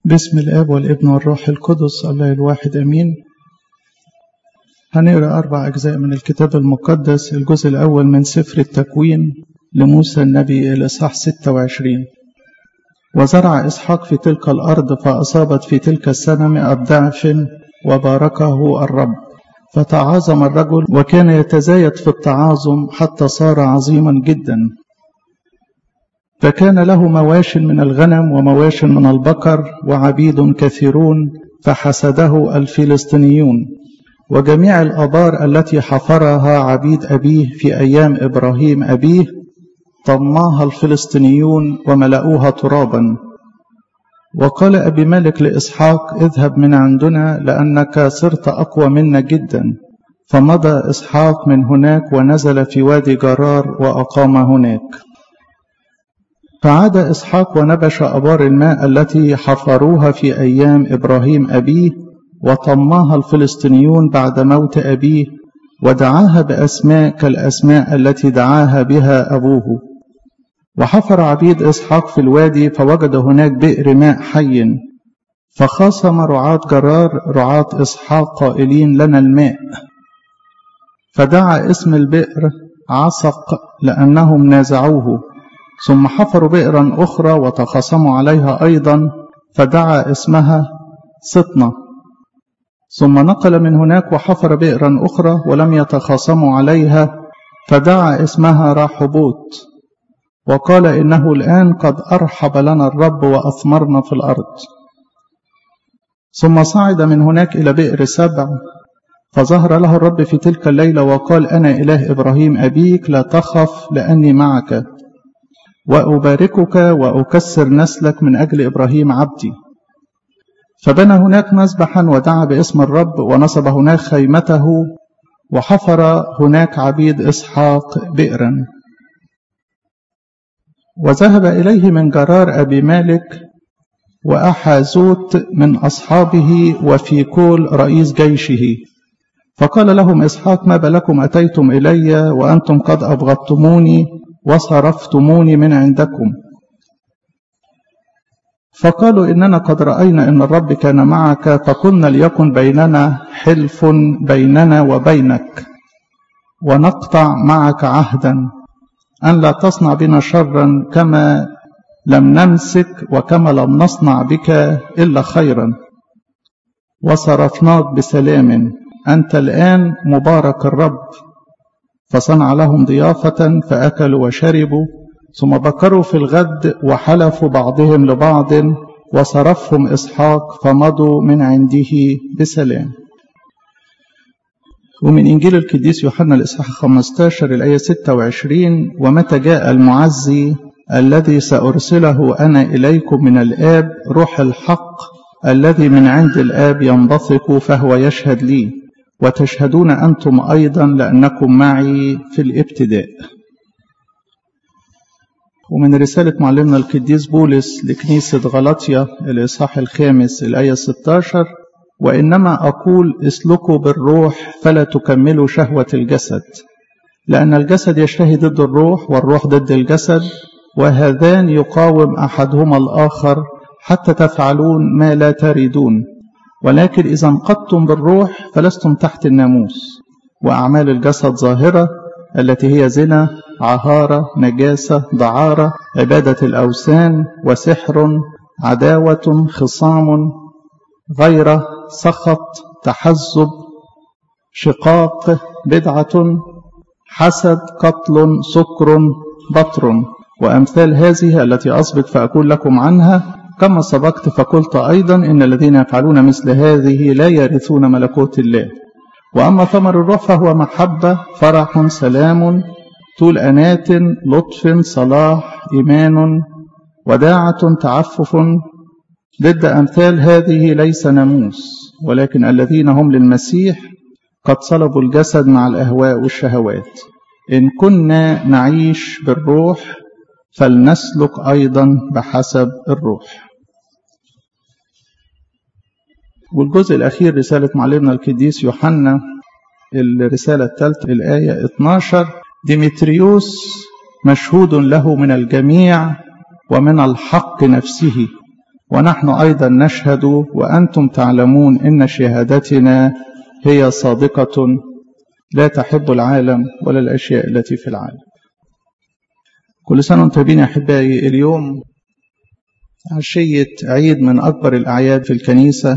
بسم الآب والابن والروح القدس الله الواحد أمين هنقرأ أربع أجزاء من الكتاب المقدس الجزء الأول من سفر التكوين لموسى النبي الإصحاح 26 وزرع إسحاق في تلك الأرض فأصابت في تلك السنة مئة ضعف وباركه الرب فتعاظم الرجل وكان يتزايد في التعاظم حتى صار عظيما جدا فكان له مواش من الغنم ومواش من البقر وعبيد كثيرون فحسده الفلسطينيون وجميع الآبار التي حفرها عبيد أبيه في أيام إبراهيم أبيه طماها الفلسطينيون وملأوها ترابا وقال أبي مالك لإسحاق اذهب من عندنا لأنك صرت أقوى منا جدا فمضى إسحاق من هناك ونزل في وادي جرار وأقام هناك فعاد إسحاق ونبش أبار الماء التي حفروها في أيام إبراهيم أبيه وطماها الفلسطينيون بعد موت أبيه ودعاها بأسماء كالأسماء التي دعاها بها أبوه وحفر عبيد إسحاق في الوادي فوجد هناك بئر ماء حي فخاصم رعاة جرار رعاة إسحاق قائلين لنا الماء فدعا اسم البئر عصق لأنهم نازعوه ثم حفروا بئرا أخرى وتخاصموا عليها أيضا فدعا اسمها سطنة ثم نقل من هناك وحفر بئرا أخرى ولم يتخاصموا عليها فدعا اسمها راحبوت وقال إنه الآن قد أرحب لنا الرب وأثمرنا في الأرض ثم صعد من هناك إلى بئر سبع فظهر له الرب في تلك الليلة وقال أنا إله إبراهيم أبيك لا تخف لأني معك وأباركك وأكسر نسلك من أجل إبراهيم عبدي فبنى هناك مذبحا ودعا باسم الرب ونصب هناك خيمته وحفر هناك عبيد إسحاق بئرا وذهب إليه من جرار أبي مالك وأحازوت من أصحابه وفي كل رئيس جيشه فقال لهم إسحاق ما بلكم أتيتم إلي وأنتم قد أبغضتموني وصرفتموني من عندكم فقالوا إننا قد رأينا إن الرب كان معك فقلنا ليكن بيننا حلف بيننا وبينك ونقطع معك عهدا أن لا تصنع بنا شرا كما لم نمسك وكما لم نصنع بك إلا خيرا وصرفناك بسلام أنت الآن مبارك الرب فصنع لهم ضيافة فأكلوا وشربوا ثم بكروا في الغد وحلفوا بعضهم لبعض وصرفهم إسحاق فمضوا من عنده بسلام ومن إنجيل القديس يوحنا الإصحاح 15 الآية 26 ومتى جاء المعزي الذي سأرسله أنا إليكم من الآب روح الحق الذي من عند الآب ينبثق فهو يشهد لي وتشهدون أنتم أيضا لأنكم معي في الابتداء ومن رسالة معلمنا القديس بولس لكنيسة غلطية الإصحاح الخامس الآية 16 وإنما أقول اسلكوا بالروح فلا تكملوا شهوة الجسد لأن الجسد يشتهي ضد الروح والروح ضد الجسد وهذان يقاوم أحدهما الآخر حتى تفعلون ما لا تريدون ولكن إذا انقضتم بالروح فلستم تحت الناموس وأعمال الجسد ظاهرة التي هي زنا عهارة نجاسة دعارة عبادة الأوثان وسحر عداوة خصام غيرة سخط تحزب شقاق بدعة حسد قتل سكر بطر وأمثال هذه التي أسبق فأقول لكم عنها كما سبقت فقلت أيضا إن الذين يفعلون مثل هذه لا يرثون ملكوت الله وأما ثمر الروح فهو محبة فرح سلام طول أنات لطف صلاح إيمان وداعة تعفف ضد أمثال هذه ليس ناموس ولكن الذين هم للمسيح قد صلبوا الجسد مع الأهواء والشهوات إن كنا نعيش بالروح فلنسلك أيضا بحسب الروح والجزء الأخير رسالة معلمنا القديس يوحنا الرسالة الثالثة الآية 12 ديمتريوس مشهود له من الجميع ومن الحق نفسه ونحن أيضا نشهد وأنتم تعلمون إن شهادتنا هي صادقة لا تحب العالم ولا الأشياء التي في العالم كل سنة وانتم طيبين يا أحبائي اليوم عشية عيد من أكبر الأعياد في الكنيسة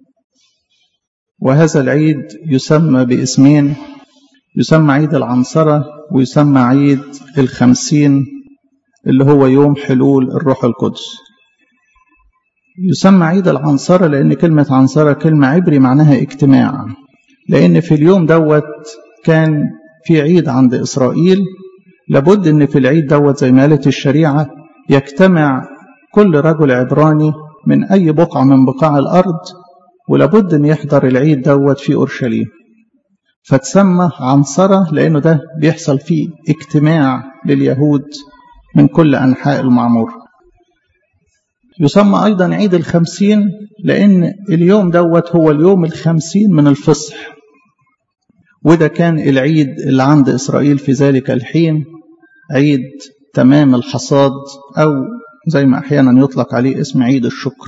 وهذا العيد يسمى باسمين يسمى عيد العنصرة ويسمى عيد الخمسين اللي هو يوم حلول الروح القدس يسمى عيد العنصرة لأن كلمة عنصرة كلمة عبري معناها اجتماع لأن في اليوم دوت كان في عيد عند إسرائيل لابد أن في العيد دوت زي ما قالت الشريعة يجتمع كل رجل عبراني من أي بقعة من بقاع الأرض ولابد أن يحضر العيد دوت في أورشليم فتسمى عنصرة لأنه ده بيحصل فيه اجتماع لليهود من كل أنحاء المعمور يسمى أيضا عيد الخمسين لأن اليوم دوت هو اليوم الخمسين من الفصح وده كان العيد اللي عند إسرائيل في ذلك الحين عيد تمام الحصاد أو زي ما أحيانا يطلق عليه اسم عيد الشكر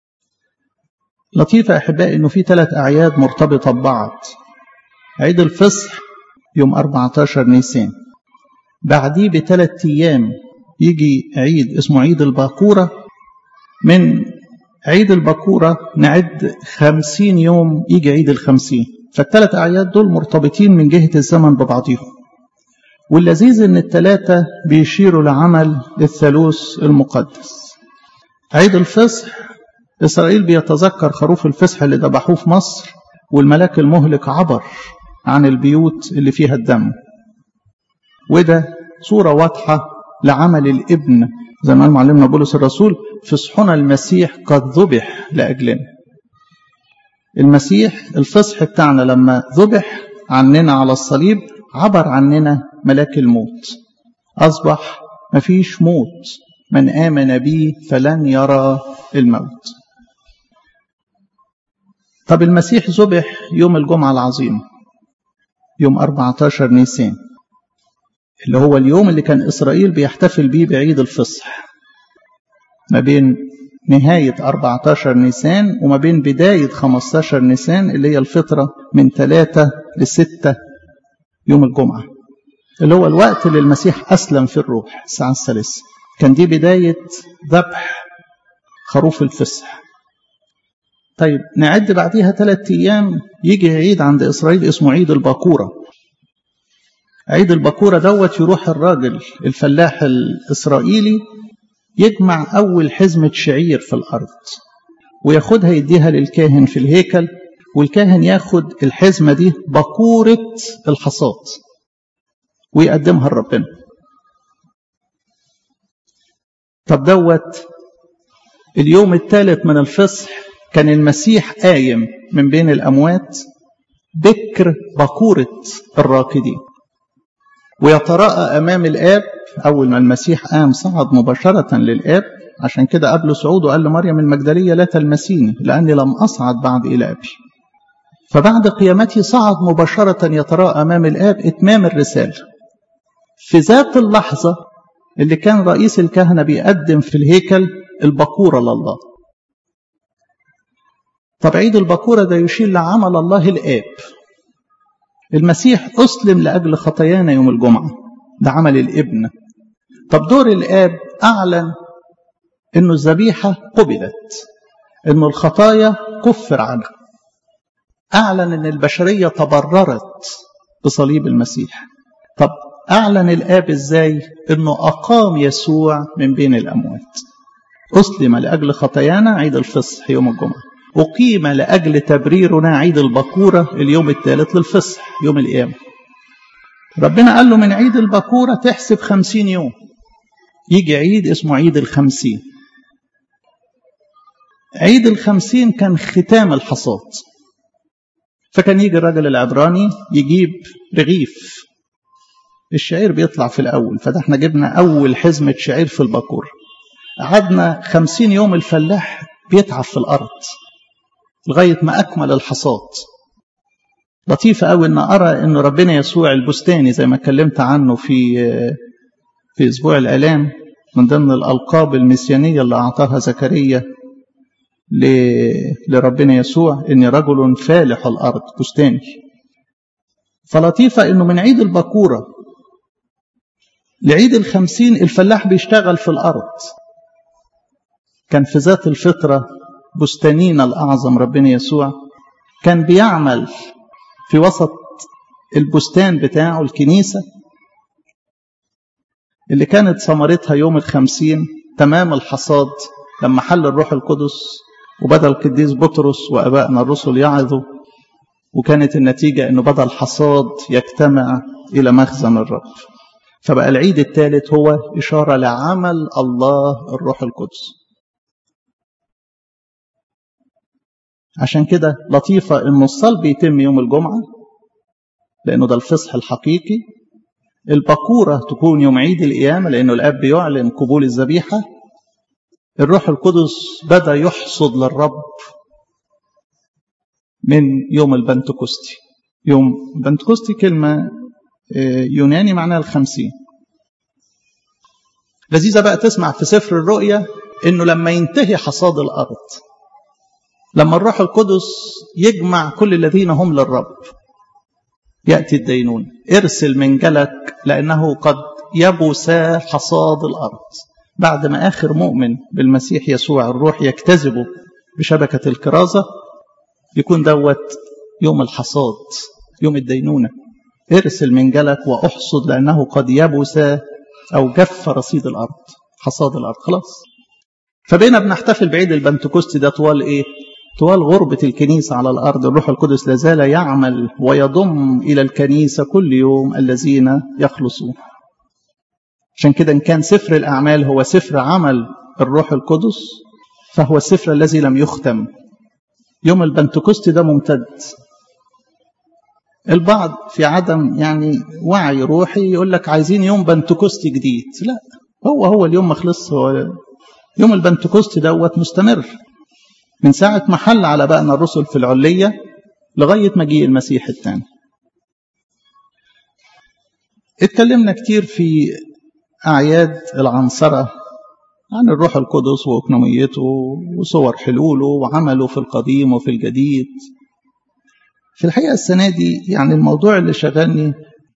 لطيفة أحبائي أنه في ثلاث أعياد مرتبطة ببعض عيد الفصح يوم 14 نيسان بعديه بثلاث أيام يجي عيد اسمه عيد الباكورة من عيد الباكورة نعد خمسين يوم يجي عيد الخمسين فالثلاث أعياد دول مرتبطين من جهة الزمن ببعضهم واللذيذ ان الثلاثة بيشيروا لعمل الثالوث المقدس عيد الفصح إسرائيل بيتذكر خروف الفصح اللي ذبحوه في مصر والملاك المهلك عبر عن البيوت اللي فيها الدم وده صورة واضحة لعمل الابن زي ما معلمنا بولس الرسول فصحنا المسيح قد ذبح لأجلنا المسيح الفصح بتاعنا لما ذبح عننا على الصليب عبر عننا ملاك الموت أصبح مفيش موت من آمن بي فلن يرى الموت طب المسيح ذبح يوم الجمعة العظيم يوم 14 نيسان اللي هو اليوم اللي كان إسرائيل بيحتفل بيه بعيد الفصح ما بين نهاية 14 نيسان وما بين بداية 15 نيسان اللي هي الفترة من 3 ل 6 يوم الجمعة اللي هو الوقت اللي المسيح أسلم في الروح الساعة الثالثة كان دي بداية ذبح خروف الفصح طيب نعد بعديها ثلاثة أيام يجي عيد عند إسرائيل اسمه عيد الباكورة عيد الباكورة دوت يروح الراجل الفلاح الإسرائيلي يجمع أول حزمة شعير في الأرض وياخدها يديها للكاهن في الهيكل والكاهن ياخد الحزمة دي بكورة الحصاد ويقدمها لربنا طب دوت اليوم الثالث من الفصح كان المسيح قايم من بين الأموات بكر بكورة الراكدين ويتراءى أمام الآب أول ما المسيح قام صعد مباشرة للآب عشان كده قبل صعوده قال لمريم المجدلية لا تلمسيني لأني لم أصعد بعد إلى أبي فبعد قيامته صعد مباشرة يتراءى أمام الآب إتمام الرسالة في ذات اللحظة اللي كان رئيس الكهنة بيقدم في الهيكل البكورة لله طب عيد البكورة ده يشير لعمل الله الآب المسيح أسلم لأجل خطايانا يوم الجمعة ده عمل الابن طب دور الآب أعلن إنه الذبيحة قبلت إنه الخطايا كفر عنها أعلن إن البشرية تبررت بصليب المسيح طب أعلن الآب إزاي إنه أقام يسوع من بين الأموات أسلم لأجل خطايانا عيد الفصح يوم الجمعة أقيم لأجل تبريرنا عيد البكورة اليوم الثالث للفصح يوم القيامة ربنا قال له من عيد البكورة تحسب خمسين يوم يجي عيد اسمه عيد الخمسين عيد الخمسين كان ختام الحصاد فكان يجي الراجل العبراني يجيب رغيف الشعير بيطلع في الأول فده احنا جبنا أول حزمة شعير في البكور قعدنا خمسين يوم الفلاح بيتعب في الأرض لغاية ما أكمل الحصاد لطيفة أوي أن أرى أن ربنا يسوع البستاني زي ما اتكلمت عنه في في أسبوع الآلام من ضمن الألقاب المسيانية اللي أعطاها زكريا لربنا يسوع إني رجل فالح الأرض بستاني فلطيفة إنه من عيد البكورة لعيد الخمسين الفلاح بيشتغل في الأرض كان في ذات الفطرة بستانينا الأعظم ربنا يسوع كان بيعمل في وسط البستان بتاعه الكنيسة اللي كانت ثمرتها يوم الخمسين تمام الحصاد لما حل الروح القدس وبدأ القديس بطرس وأبائنا الرسل يعظوا وكانت النتيجة أنه بدأ الحصاد يجتمع إلى مخزن الرب فبقى العيد الثالث هو إشارة لعمل الله الروح القدس عشان كده لطيفة أن الصلب يتم يوم الجمعة لأنه ده الفصح الحقيقي البكورة تكون يوم عيد القيامة لأنه الأب يعلن قبول الذبيحة الروح القدس بدأ يحصد للرب من يوم البنتكوستي يوم بنتكوستي كلمة يوناني معناها الخمسين لذيذة بقى تسمع في سفر الرؤيا انه لما ينتهي حصاد الارض لما الروح القدس يجمع كل الذين هم للرب يأتي الدينون ارسل من جلك لأنه قد يبس حصاد الأرض بعد ما آخر مؤمن بالمسيح يسوع الروح يجتذبه بشبكة الكرازة يكون دوت يوم الحصاد يوم الدينونة ارسل من جلك وأحصد لأنه قد يبس أو جف رصيد الأرض حصاد الأرض خلاص فبقينا بنحتفل بعيد البنتكوست ده طوال إيه طوال غربة الكنيسة على الأرض الروح القدس لازال يعمل ويضم إلى الكنيسة كل يوم الذين يخلصون عشان كده إن كان سفر الأعمال هو سفر عمل الروح القدس فهو السفر الذي لم يختم يوم البنتكوست ده ممتد البعض في عدم يعني وعي روحي يقول لك عايزين يوم بنتكوست جديد لا هو هو اليوم ما خلص هو يوم البنتكوست دوت مستمر من ساعة ما حل على بقنا الرسل في العلية لغاية مجيء المسيح الثاني اتكلمنا كتير في أعياد العنصرة عن الروح القدس وأكنوميته وصور حلوله وعمله في القديم وفي الجديد في الحقيقة السنة دي يعني الموضوع اللي شغلني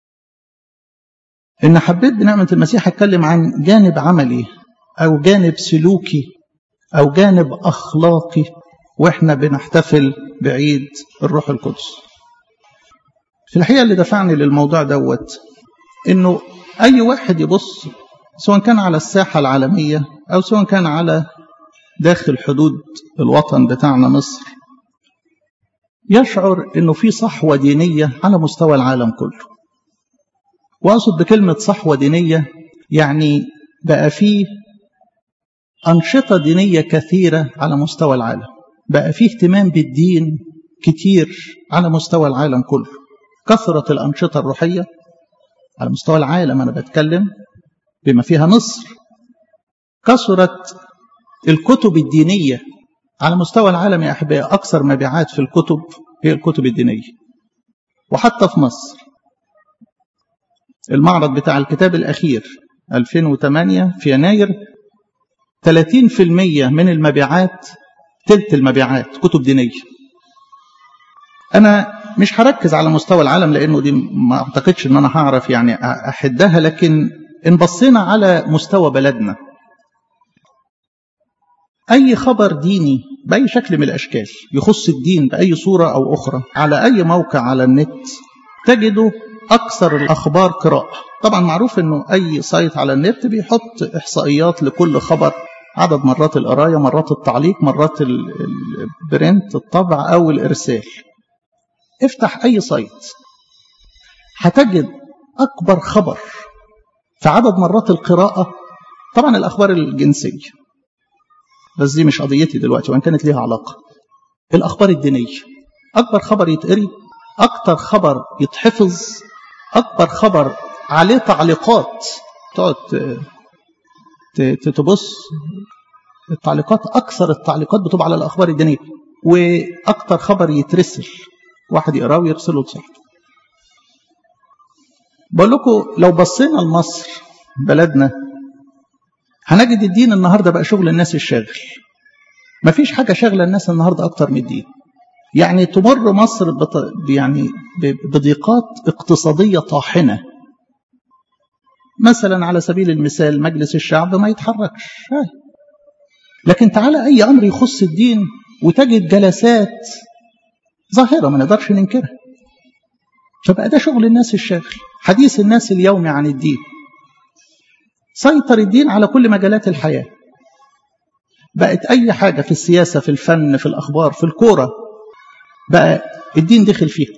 إن حبيت بنعمة المسيح أتكلم عن جانب عملي أو جانب سلوكي أو جانب أخلاقي وإحنا بنحتفل بعيد الروح القدس في الحقيقة اللي دفعني للموضوع دوت إنه أي واحد يبص سواء كان على الساحة العالمية أو سواء كان على داخل حدود الوطن بتاعنا مصر يشعر إنه في صحوة دينية على مستوى العالم كله وأقصد بكلمة صحوة دينية يعني بقى فيه أنشطة دينية كثيرة على مستوى العالم بقى فيه اهتمام بالدين كتير على مستوى العالم كله كثرة الأنشطة الروحية على مستوى العالم أنا بتكلم بما فيها مصر كثرت الكتب الدينية على مستوى العالم يا أحبائي أكثر مبيعات في الكتب هي الكتب الدينية وحتى في مصر المعرض بتاع الكتاب الأخير 2008 في يناير 30% من المبيعات تلت المبيعات كتب دينية أنا مش هركز على مستوى العالم لأنه دي ما أعتقدش أن أنا هعرف يعني أحدها لكن إن بصينا على مستوى بلدنا أي خبر ديني بأي شكل من الأشكال يخص الدين بأي صورة أو أخرى على أي موقع على النت تجده أكثر الأخبار قراءة طبعا معروف أنه أي سايت على النت بيحط إحصائيات لكل خبر عدد مرات القراية مرات التعليق مرات البرنت الطبع أو الإرسال افتح أي سايت هتجد أكبر خبر في عدد مرات القراءة طبعا الأخبار الجنسية بس دي مش قضيتي دلوقتي وإن كانت ليها علاقة الأخبار الدينية أكبر خبر يتقري أكتر خبر يتحفظ أكبر خبر عليه تعليقات تقعد تبص التعليقات أكثر التعليقات بتبقى على الأخبار الدينية وأكتر خبر يترسل واحد يقراه ويرسله لصاحبه بقول لكم لو بصينا لمصر بلدنا هنجد الدين النهارده بقى شغل الناس الشاغل مفيش حاجة شاغلة الناس النهاردة أكتر من الدين يعني تمر مصر بط... يعني بضيقات اقتصادية طاحنة مثلا على سبيل المثال مجلس الشعب ما يتحركش لكن تعالى أي أمر يخص الدين وتجد جلسات ظاهرة ما نقدرش ننكرها فبقى ده شغل الناس الشاغل حديث الناس اليومي عن الدين سيطر الدين على كل مجالات الحياة بقت أي حاجة في السياسة في الفن في الأخبار في الكورة بقى الدين دخل فيها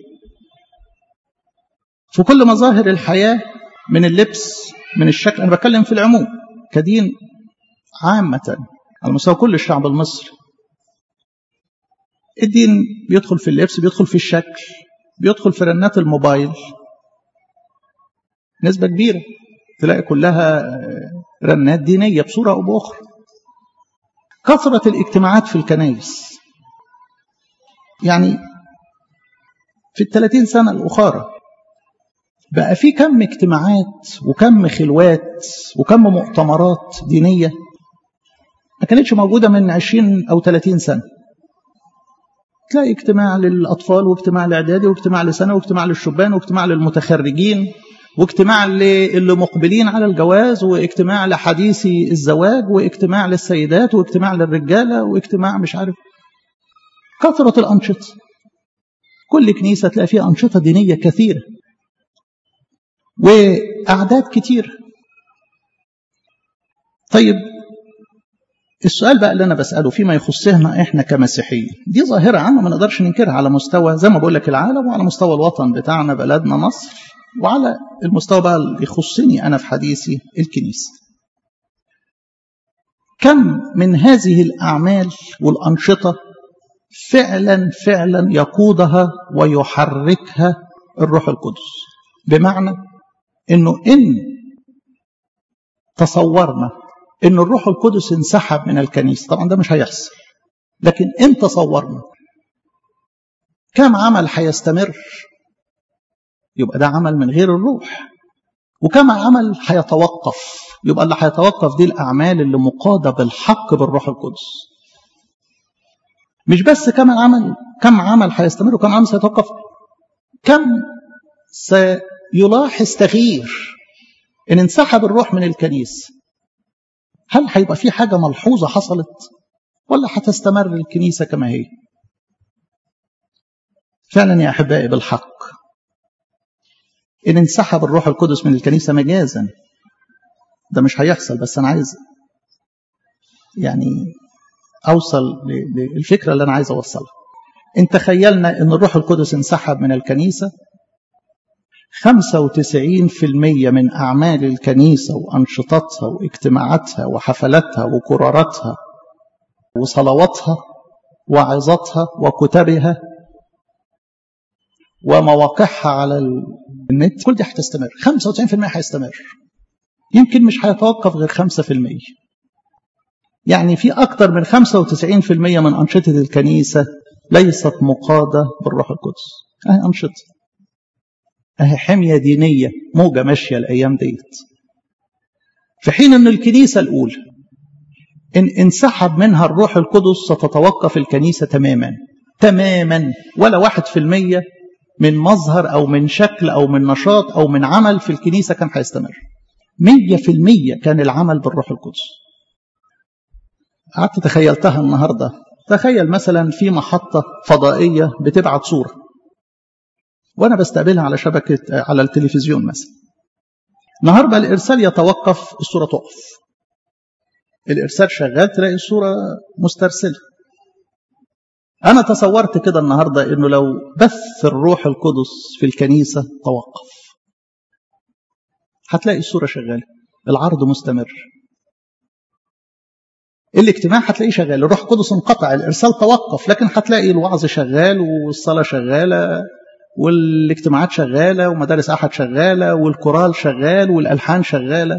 في كل مظاهر الحياة من اللبس من الشكل أنا بتكلم في العموم كدين عامة على مستوى كل الشعب المصري الدين بيدخل في اللبس بيدخل في الشكل بيدخل في رنات الموبايل نسبة كبيرة تلاقي كلها رنات دينية بصورة أو بأخرى كثرة الاجتماعات في الكنائس يعني في الثلاثين سنة الأخرى بقى في كم اجتماعات وكم خلوات وكم مؤتمرات دينية ما كانتش موجودة من عشرين أو ثلاثين سنة تلاقي اجتماع للأطفال واجتماع لإعدادي واجتماع لسنة واجتماع للشبان واجتماع للمتخرجين واجتماع اللي مقبلين على الجواز واجتماع لحديثي الزواج واجتماع للسيدات واجتماع للرجالة واجتماع مش عارف كثرة الأنشطة كل كنيسة تلاقي فيها أنشطة دينية كثيرة وأعداد كتير طيب السؤال بقى اللي أنا بسأله فيما يخصنا إحنا كمسيحيين دي ظاهرة عامة ما نقدرش ننكرها على مستوى زي ما بقول لك العالم وعلى مستوى الوطن بتاعنا بلدنا مصر وعلى المستوى بقى اللي يخصني أنا في حديثي الكنيسة كم من هذه الأعمال والأنشطة فعلا فعلا يقودها ويحركها الروح القدس بمعنى انه ان تصورنا ان الروح القدس انسحب من الكنيسه طبعا ده مش هيحصل لكن ان تصورنا كم عمل هيستمر يبقى ده عمل من غير الروح وكم عمل هيتوقف يبقى اللي هيتوقف دي الاعمال اللي مقاده بالحق بالروح القدس مش بس كم عمل كم عمل هيستمر وكم عمل سيتوقف كم سيلاحظ تغيير ان انسحب الروح من الكنيسه هل هيبقى في حاجه ملحوظه حصلت ولا هتستمر الكنيسه كما هي فعلا يا احبائي بالحق ان انسحب الروح القدس من الكنيسه مجازا ده مش هيحصل بس انا عايز يعني اوصل للفكره اللي انا عايز اوصلها ان تخيلنا ان الروح القدس انسحب من الكنيسه 95% من اعمال الكنيسه وانشطتها واجتماعاتها وحفلاتها وقراراتها وصلواتها وعظاتها وكتبها ومواقعها على النت كل دي هتستمر 95% هيستمر يمكن مش هيتوقف غير 5% يعني في أكثر من 95% من أنشطة الكنيسة ليست مقادة بالروح القدس أهي أنشطة أهي حمية دينية موجة ماشية الأيام ديت في حين أن الكنيسة الأولى إن انسحب منها الروح القدس ستتوقف الكنيسة تماما تماما ولا واحد في المية من مظهر أو من شكل أو من نشاط أو من عمل في الكنيسة كان هيستمر مية في المية كان العمل بالروح القدس قعدت تخيلتها النهاردة تخيل مثلا في محطة فضائية بتبعت صورة وأنا بستقبلها على شبكة على التلفزيون مثلا النهاردة الإرسال يتوقف الصورة تقف الإرسال شغال تلاقي الصورة مسترسلة أنا تصورت كده النهاردة إنه لو بث الروح القدس في الكنيسة توقف هتلاقي الصورة شغالة العرض مستمر الاجتماع هتلاقيه شغال الروح القدس انقطع الارسال توقف لكن هتلاقي الوعظ شغال والصلاه شغاله والاجتماعات شغاله ومدارس احد شغاله والكورال شغال والالحان شغاله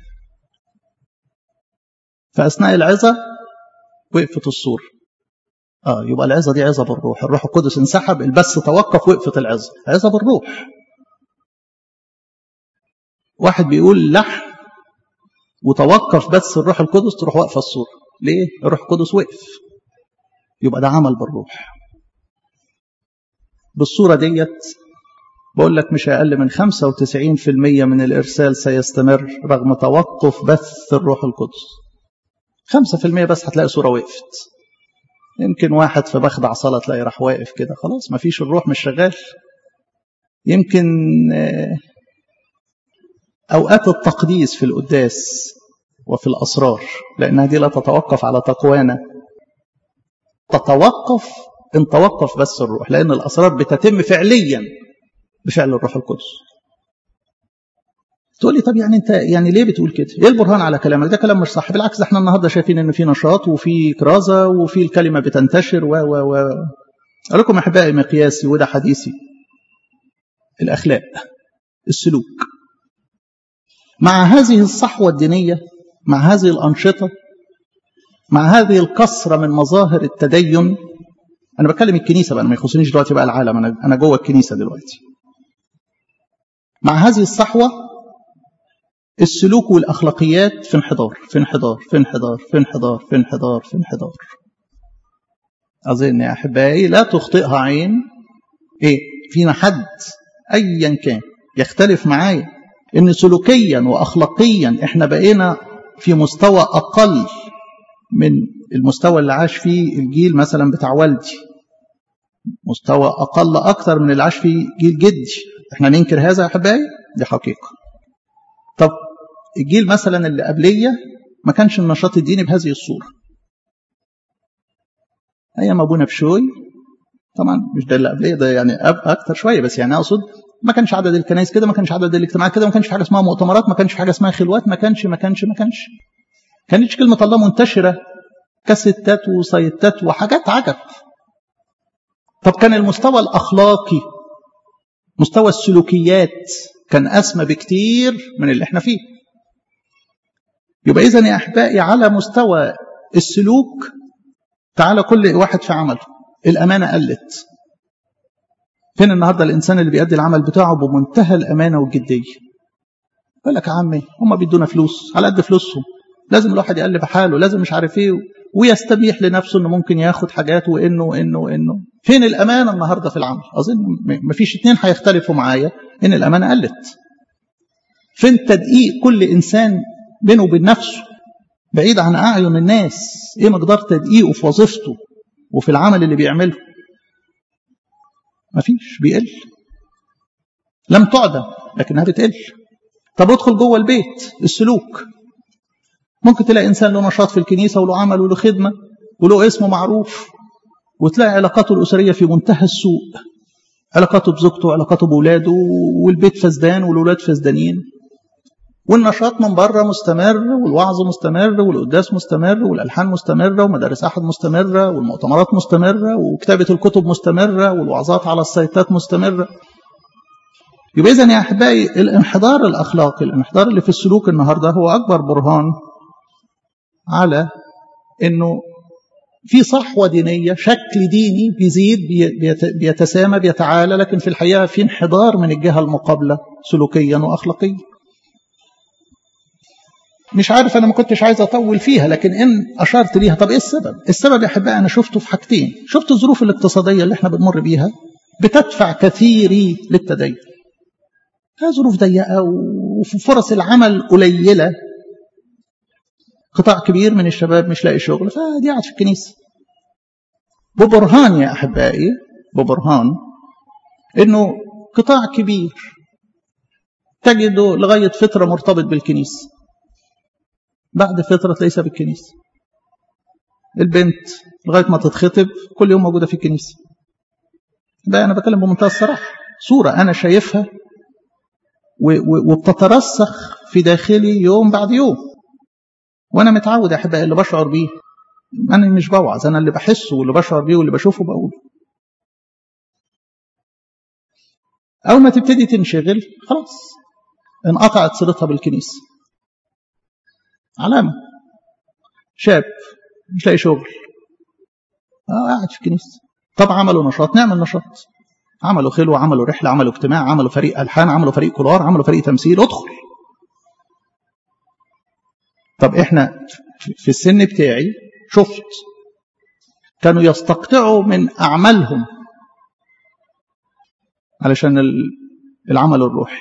فاثناء العظه وقفت الصوره اه يبقى العظه دي عظه بالروح الروح القدس انسحب البث توقف وقفت العظه عظه بالروح واحد بيقول لحن وتوقف بث الروح القدس تروح واقفه الصوره ليه الروح القدس وقف يبقى ده عمل بالروح بالصورة ديت بقول لك مش أقل من 95% من الإرسال سيستمر رغم توقف بث الروح القدس 5% بس هتلاقي صورة وقفت يمكن واحد في بخدع صلاة تلاقي راح واقف كده خلاص ما فيش الروح مش شغال يمكن أوقات التقديس في القداس وفي الأسرار لأنها دي لا تتوقف على تقوانا تتوقف إن توقف بس الروح لأن الأسرار بتتم فعليا بفعل الروح القدس تقول لي طب يعني انت يعني ليه بتقول كده؟ ايه البرهان على كلامك؟ ده كلام مش صح، بالعكس ده احنا النهارده شايفين ان في نشاط وفي كرازه وفي الكلمه بتنتشر و و و اقول لكم احبائي مقياسي وده حديثي الاخلاق السلوك مع هذه الصحوه الدينيه مع هذه الانشطه مع هذه الكثره من مظاهر التدين انا بتكلم الكنيسه بقى ما يخصنيش دلوقتي بقى العالم انا انا جوه الكنيسه دلوقتي مع هذه الصحوه السلوك والاخلاقيات في انحدار في انحدار في انحدار في انحدار في انحدار في انحدار اظن يا احبائي لا تخطئها عين ايه فينا حد ايا كان يختلف معايا ان سلوكيا واخلاقيا احنا بقينا في مستوى اقل من المستوى اللي عاش فيه الجيل مثلا بتاع والدي مستوى اقل اكتر من اللي عاش فيه جيل جدي احنا ننكر هذا يا احبائي دي حقيقه طب الجيل مثلا اللي قبليه ما كانش النشاط الديني بهذه الصوره ايام ابونا بشوي طبعا مش ده اللي قبليه ده يعني اكتر شويه بس يعني اقصد ما كانش عدد الكنائس كده ما كانش عدد الاجتماعات كده ما كانش في حاجه اسمها مؤتمرات ما كانش في حاجه اسمها خلوات ما كانش ما كانش ما كانش كانتش كلمه الله منتشره كاسيتات وسيتات وحاجات عجب طب كان المستوى الاخلاقي مستوى السلوكيات كان اسمى بكتير من اللي احنا فيه يبقى اذا يا احبائي على مستوى السلوك تعالى كل واحد في عمله الامانه قلت فين النهارده الانسان اللي بيأدي العمل بتاعه بمنتهى الامانه والجديه يقول لك يا عمي هم بيدونا فلوس على قد فلوسهم لازم الواحد يقلب حاله لازم مش عارف ايه ويستبيح لنفسه انه ممكن ياخد حاجات وانه وانه وانه فين الامانه النهارده في العمل اظن مفيش اتنين هيختلفوا معايا ان الامانه قلت فين تدقيق كل انسان بينه وبين نفسه بعيد عن اعين الناس ايه مقدار تدقيقه في وظيفته وفي العمل اللي بيعمله مفيش بيقل لم تعدم لكنها بتقل طب ادخل جوه البيت السلوك ممكن تلاقي انسان له نشاط في الكنيسه وله عمل وله خدمه وله اسمه معروف وتلاقي علاقاته الاسريه في منتهى السوء علاقاته بزوجته علاقاته باولاده والبيت فسدان والاولاد فسدانين والنشاط من بره مستمر والوعظ مستمر والقداس مستمر والالحان مستمره ومدارس احد مستمره والمؤتمرات مستمره وكتابه الكتب مستمره والوعظات على السيطات مستمره يبقى اذا يا احبائي الانحدار الاخلاقي الانحدار اللي في السلوك النهارده هو اكبر برهان على انه في صحوه دينيه شكل ديني بيزيد بيتسامى بيتعالى لكن في الحقيقه في انحدار من الجهه المقابله سلوكيا واخلاقيا مش عارف انا ما كنتش عايز اطول فيها لكن ان اشرت ليها طب ايه السبب السبب يا احبائي انا شفته في حاجتين شفت الظروف الاقتصاديه اللي احنا بنمر بيها بتدفع كثيري للتدين ظروف ضيقه وفرص العمل قليله قطاع كبير من الشباب مش لاقي شغل فدي قاعد في الكنيسه ببرهان يا احبائي ببرهان انه قطاع كبير تجده لغايه فتره مرتبط بالكنيسه بعد فتره تلاقيه ساب الكنيسه البنت لغايه ما تتخطب كل يوم موجوده في الكنيسه ده انا بتكلم بمنتهى الصراحه صوره انا شايفها وبتترسخ في داخلي يوم بعد يوم وانا متعود يا احبائي اللي بشعر بيه انا مش بوعظ انا اللي بحسه واللي بشعر بيه واللي بشوفه بقوله اول ما تبتدي تنشغل خلاص انقطعت صلتها بالكنيسه علامه شاب مش لاقي شغل اه قاعد في الكنيسه طب عملوا نشاط نعمل نشاط عملوا خلوة عملوا رحلة عملوا اجتماع عملوا فريق ألحان عملوا فريق كولار عملوا فريق تمثيل ادخل طب احنا في السن بتاعي شفت كانوا يستقطعوا من أعمالهم علشان العمل الروحي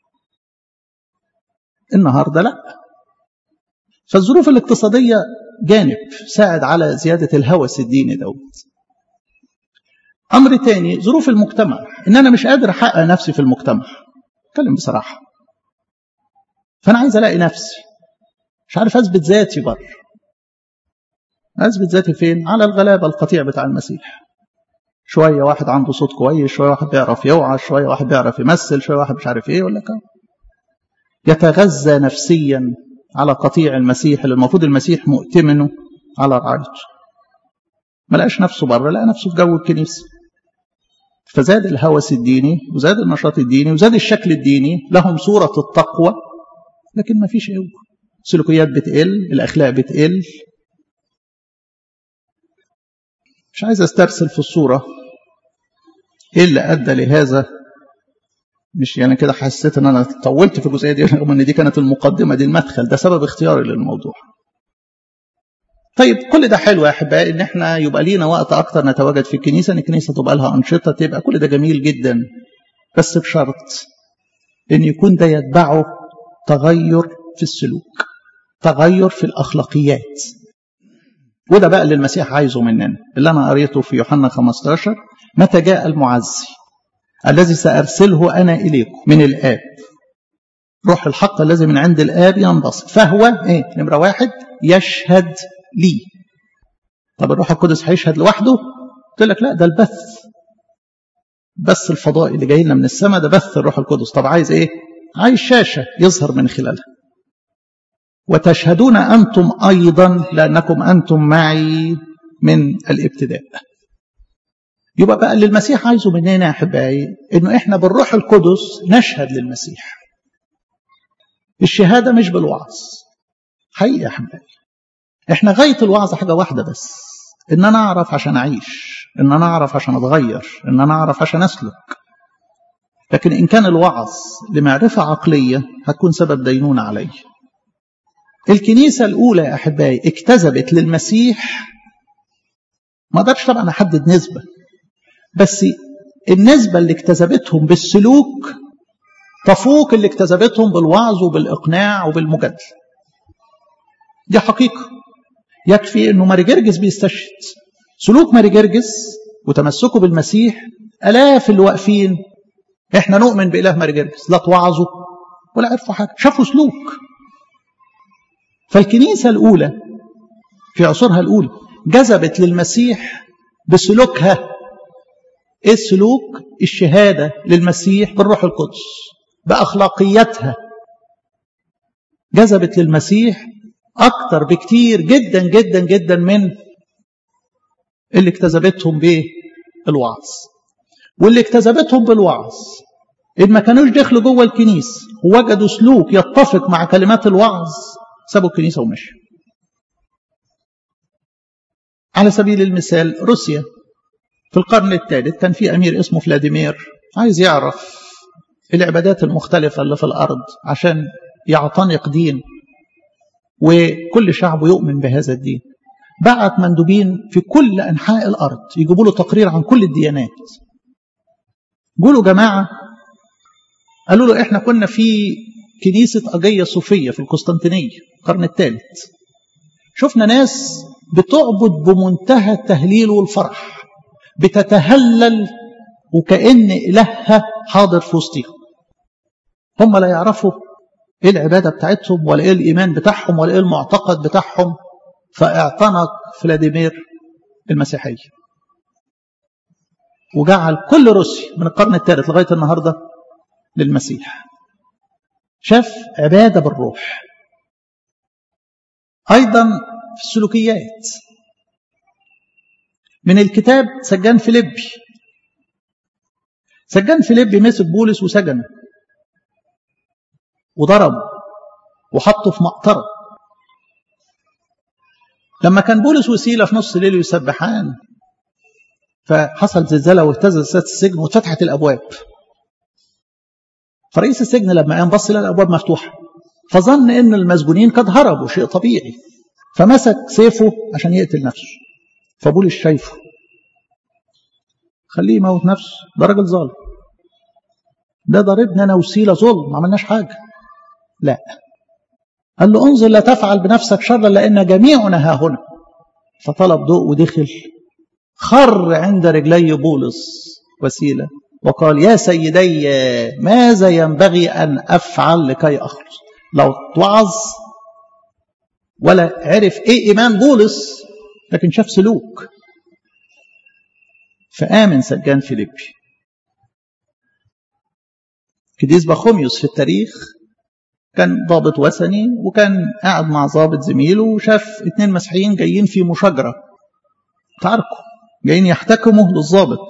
النهاردة لا فالظروف الاقتصادية جانب ساعد على زيادة الهوس الديني دوت أمر تاني ظروف المجتمع إن أنا مش قادر أحقق نفسي في المجتمع أتكلم بصراحة فأنا عايز ألاقي نفسي مش عارف أثبت ذاتي بره أثبت ذاتي فين؟ على الغلابة القطيع بتاع المسيح شوية واحد عنده صوت كويس شوية واحد بيعرف يوعى شوية واحد بيعرف يمثل شوية واحد مش عارف ايه ولا كده يتغذى نفسيا على قطيع المسيح اللي المفروض المسيح مؤتمنه على رعايته ما لقاش نفسه بره لقى نفسه في جو الكنيسة فزاد الهوس الديني وزاد النشاط الديني وزاد الشكل الديني لهم صورة التقوى لكن ما فيش قوة السلوكيات بتقل الأخلاق بتقل مش عايز استرسل في الصورة ايه اللي ادى لهذا مش يعني كده حسيت ان انا طولت في الجزئيه دي رغم ان دي كانت المقدمه دي المدخل ده سبب اختياري للموضوع طيب كل ده حلو يا احبائي ان احنا يبقى لينا وقت اكتر نتواجد في الكنيسه ان الكنيسه تبقى لها انشطه تبقى كل ده جميل جدا بس بشرط ان يكون ده يتبعه تغير في السلوك تغير في الاخلاقيات وده بقى اللي المسيح عايزه مننا اللي انا قريته في يوحنا 15 متى جاء المعزي الذي سارسله انا اليكم من الاب روح الحق الذي من عند الاب ينبسط فهو ايه نمره واحد يشهد لي طب الروح القدس هيشهد لوحده قلت لك لا ده البث بث الفضائي اللي جاي لنا من السماء ده بث الروح القدس طب عايز ايه عايز شاشه يظهر من خلالها وتشهدون أنتم أيضا لأنكم أنتم معي من الابتداء يبقى بقى اللي المسيح عايزه مننا يا أحبائي إنه إحنا بالروح القدس نشهد للمسيح الشهادة مش بالوعظ حقيقي يا أحبائي إحنا غاية الوعظ حاجة واحدة بس إن أنا أعرف عشان أعيش إن أنا أعرف عشان أتغير إن أنا أعرف عشان أسلك لكن إن كان الوعظ لمعرفة عقلية هتكون سبب دينونة عليه الكنيسة الأولى يا أحبائي اكتسبت للمسيح ما اقدرش طبعا أحدد نسبة بس النسبة اللي اكتسبتهم بالسلوك تفوق اللي اكتسبتهم بالوعظ وبالإقناع وبالمجادلة دي حقيقة يكفي أنه ماري جرجس بيستشهد سلوك ماري جرجس وتمسكه بالمسيح ألاف اللي واقفين احنا نؤمن بإله ماري جرجس لا توعظوا ولا عرفوا حاجة شافوا سلوك فالكنيسة الأولى في عصورها الأولى جذبت للمسيح بسلوكها ايه السلوك الشهادة للمسيح بالروح القدس بأخلاقياتها جذبت للمسيح أكتر بكتير جدا جدا جدا من اللي اكتسبتهم بالوعظ واللي اكتسبتهم بالوعظ إن ما كانوش دخلوا جوه الكنيسة ووجدوا سلوك يتفق مع كلمات الوعظ سابوا الكنيسة ومشوا على سبيل المثال روسيا في القرن الثالث كان في أمير اسمه فلاديمير عايز يعرف العبادات المختلفة اللي في الأرض عشان يعتنق دين وكل شعبه يؤمن بهذا الدين بعت مندوبين في كل أنحاء الأرض يجيبوا له تقرير عن كل الديانات قولوا جماعة قالوا له احنا كنا في كنيسة أجية صوفية في القسطنطينية القرن الثالث شفنا ناس بتعبد بمنتهى التهليل والفرح بتتهلل وكأن إلهها حاضر في وسطهم هم لا يعرفوا ايه العبادة بتاعتهم ولا ايه الإيمان بتاعهم ولا ايه المعتقد بتاعهم فاعتنق فلاديمير المسيحية وجعل كل روسيا من القرن الثالث لغاية النهاردة للمسيح شاف عبادة بالروح أيضا في السلوكيات من الكتاب سجان فيليبي سجان فيليبي مسك بولس وسجنه وضربه وحطه في مقطرة لما كان بولس وسيلة في نص الليل يسبحان فحصل زلزلة واهتزت السجن واتفتحت الأبواب فرئيس السجن لما قام بص لقى الأبواب مفتوحة فظن إن المسجونين قد هربوا شيء طبيعي فمسك سيفه عشان يقتل نفسه فبولس شايفه خليه يموت نفسه ده راجل ظالم ده ضربنا انا وسيله ظلم ما عملناش حاجه لا قال له انظر لا تفعل بنفسك شرا لان جميعنا ها هنا فطلب ضوء ودخل خر عند رجلي بولس وسيله وقال يا سيدي ماذا ينبغي ان افعل لكي اخلص لو توعظ ولا عرف ايه ايمان بولس لكن شاف سلوك فامن سجان فيليبي كديس بخوميوس في التاريخ كان ضابط وثني وكان قاعد مع ضابط زميله وشاف اتنين مسيحيين جايين في مشاجرة تعاركوا جايين يحتكموا للضابط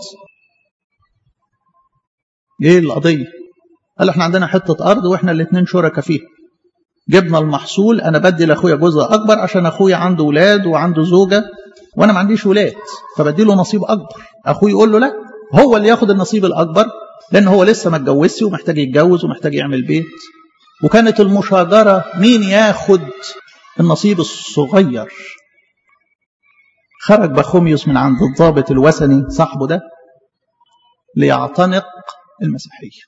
ايه القضية قال احنا عندنا حتة ارض واحنا الاتنين شركاء فيها جبنا المحصول انا بدي لاخويا جزء اكبر عشان اخويا عنده ولاد وعنده زوجة وانا ما عنديش ولاد فبدي له نصيب اكبر اخوي يقول له لا هو اللي ياخد النصيب الاكبر لان هو لسه ما اتجوزش ومحتاج يتجوز ومحتاج يعمل بيت وكانت المشاجرة مين ياخد النصيب الصغير خرج بخوميوس من عند الضابط الوثني صاحبه ده ليعتنق المسيحية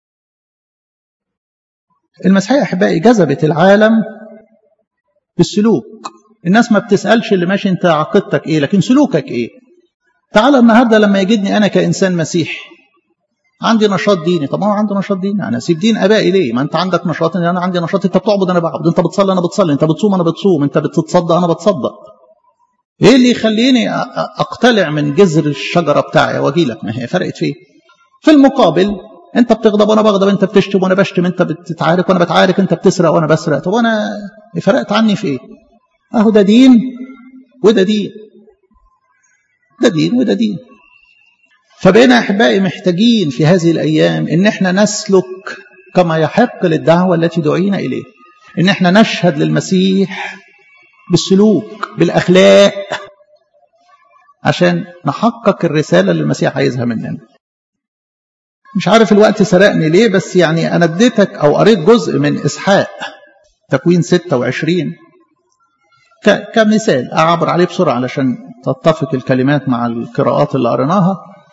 المسيحية أحبائي جذبت العالم بالسلوك الناس ما بتسألش اللي ماشي انت عقيدتك ايه لكن سلوكك ايه تعال النهاردة لما يجدني أنا كإنسان مسيحي عندي نشاط ديني طب ما هو عنده نشاط ديني انا اسيب دين ابائي ليه ما انت عندك نشاط انا عندي نشاط انت بتعبد انا بعبد انت بتصلي انا بتصلي انت بتصوم انا بتصوم انت بتتصدق انا بتصدق ايه اللي يخليني اقتلع من جذر الشجره بتاعي واجي لك ما هي فرقت فيه في المقابل انت بتغضب وانا بغضب انت بتشتم وانا بشتم انت بتتعارك وانا بتعارك انت بتسرق وانا بسرق طب انا فرقت عني في ايه اهو ده دين وده دين ده دين وده دين فبقينا احبائي محتاجين في هذه الايام ان احنا نسلك كما يحق للدعوه التي دعينا اليه ان احنا نشهد للمسيح بالسلوك بالاخلاق عشان نحقق الرساله اللي المسيح عايزها مننا مش عارف الوقت سرقني ليه بس يعني انا اديتك او قريت جزء من اسحاق تكوين 26 كمثال اعبر عليه بسرعه علشان تتفق الكلمات مع القراءات اللي قريناها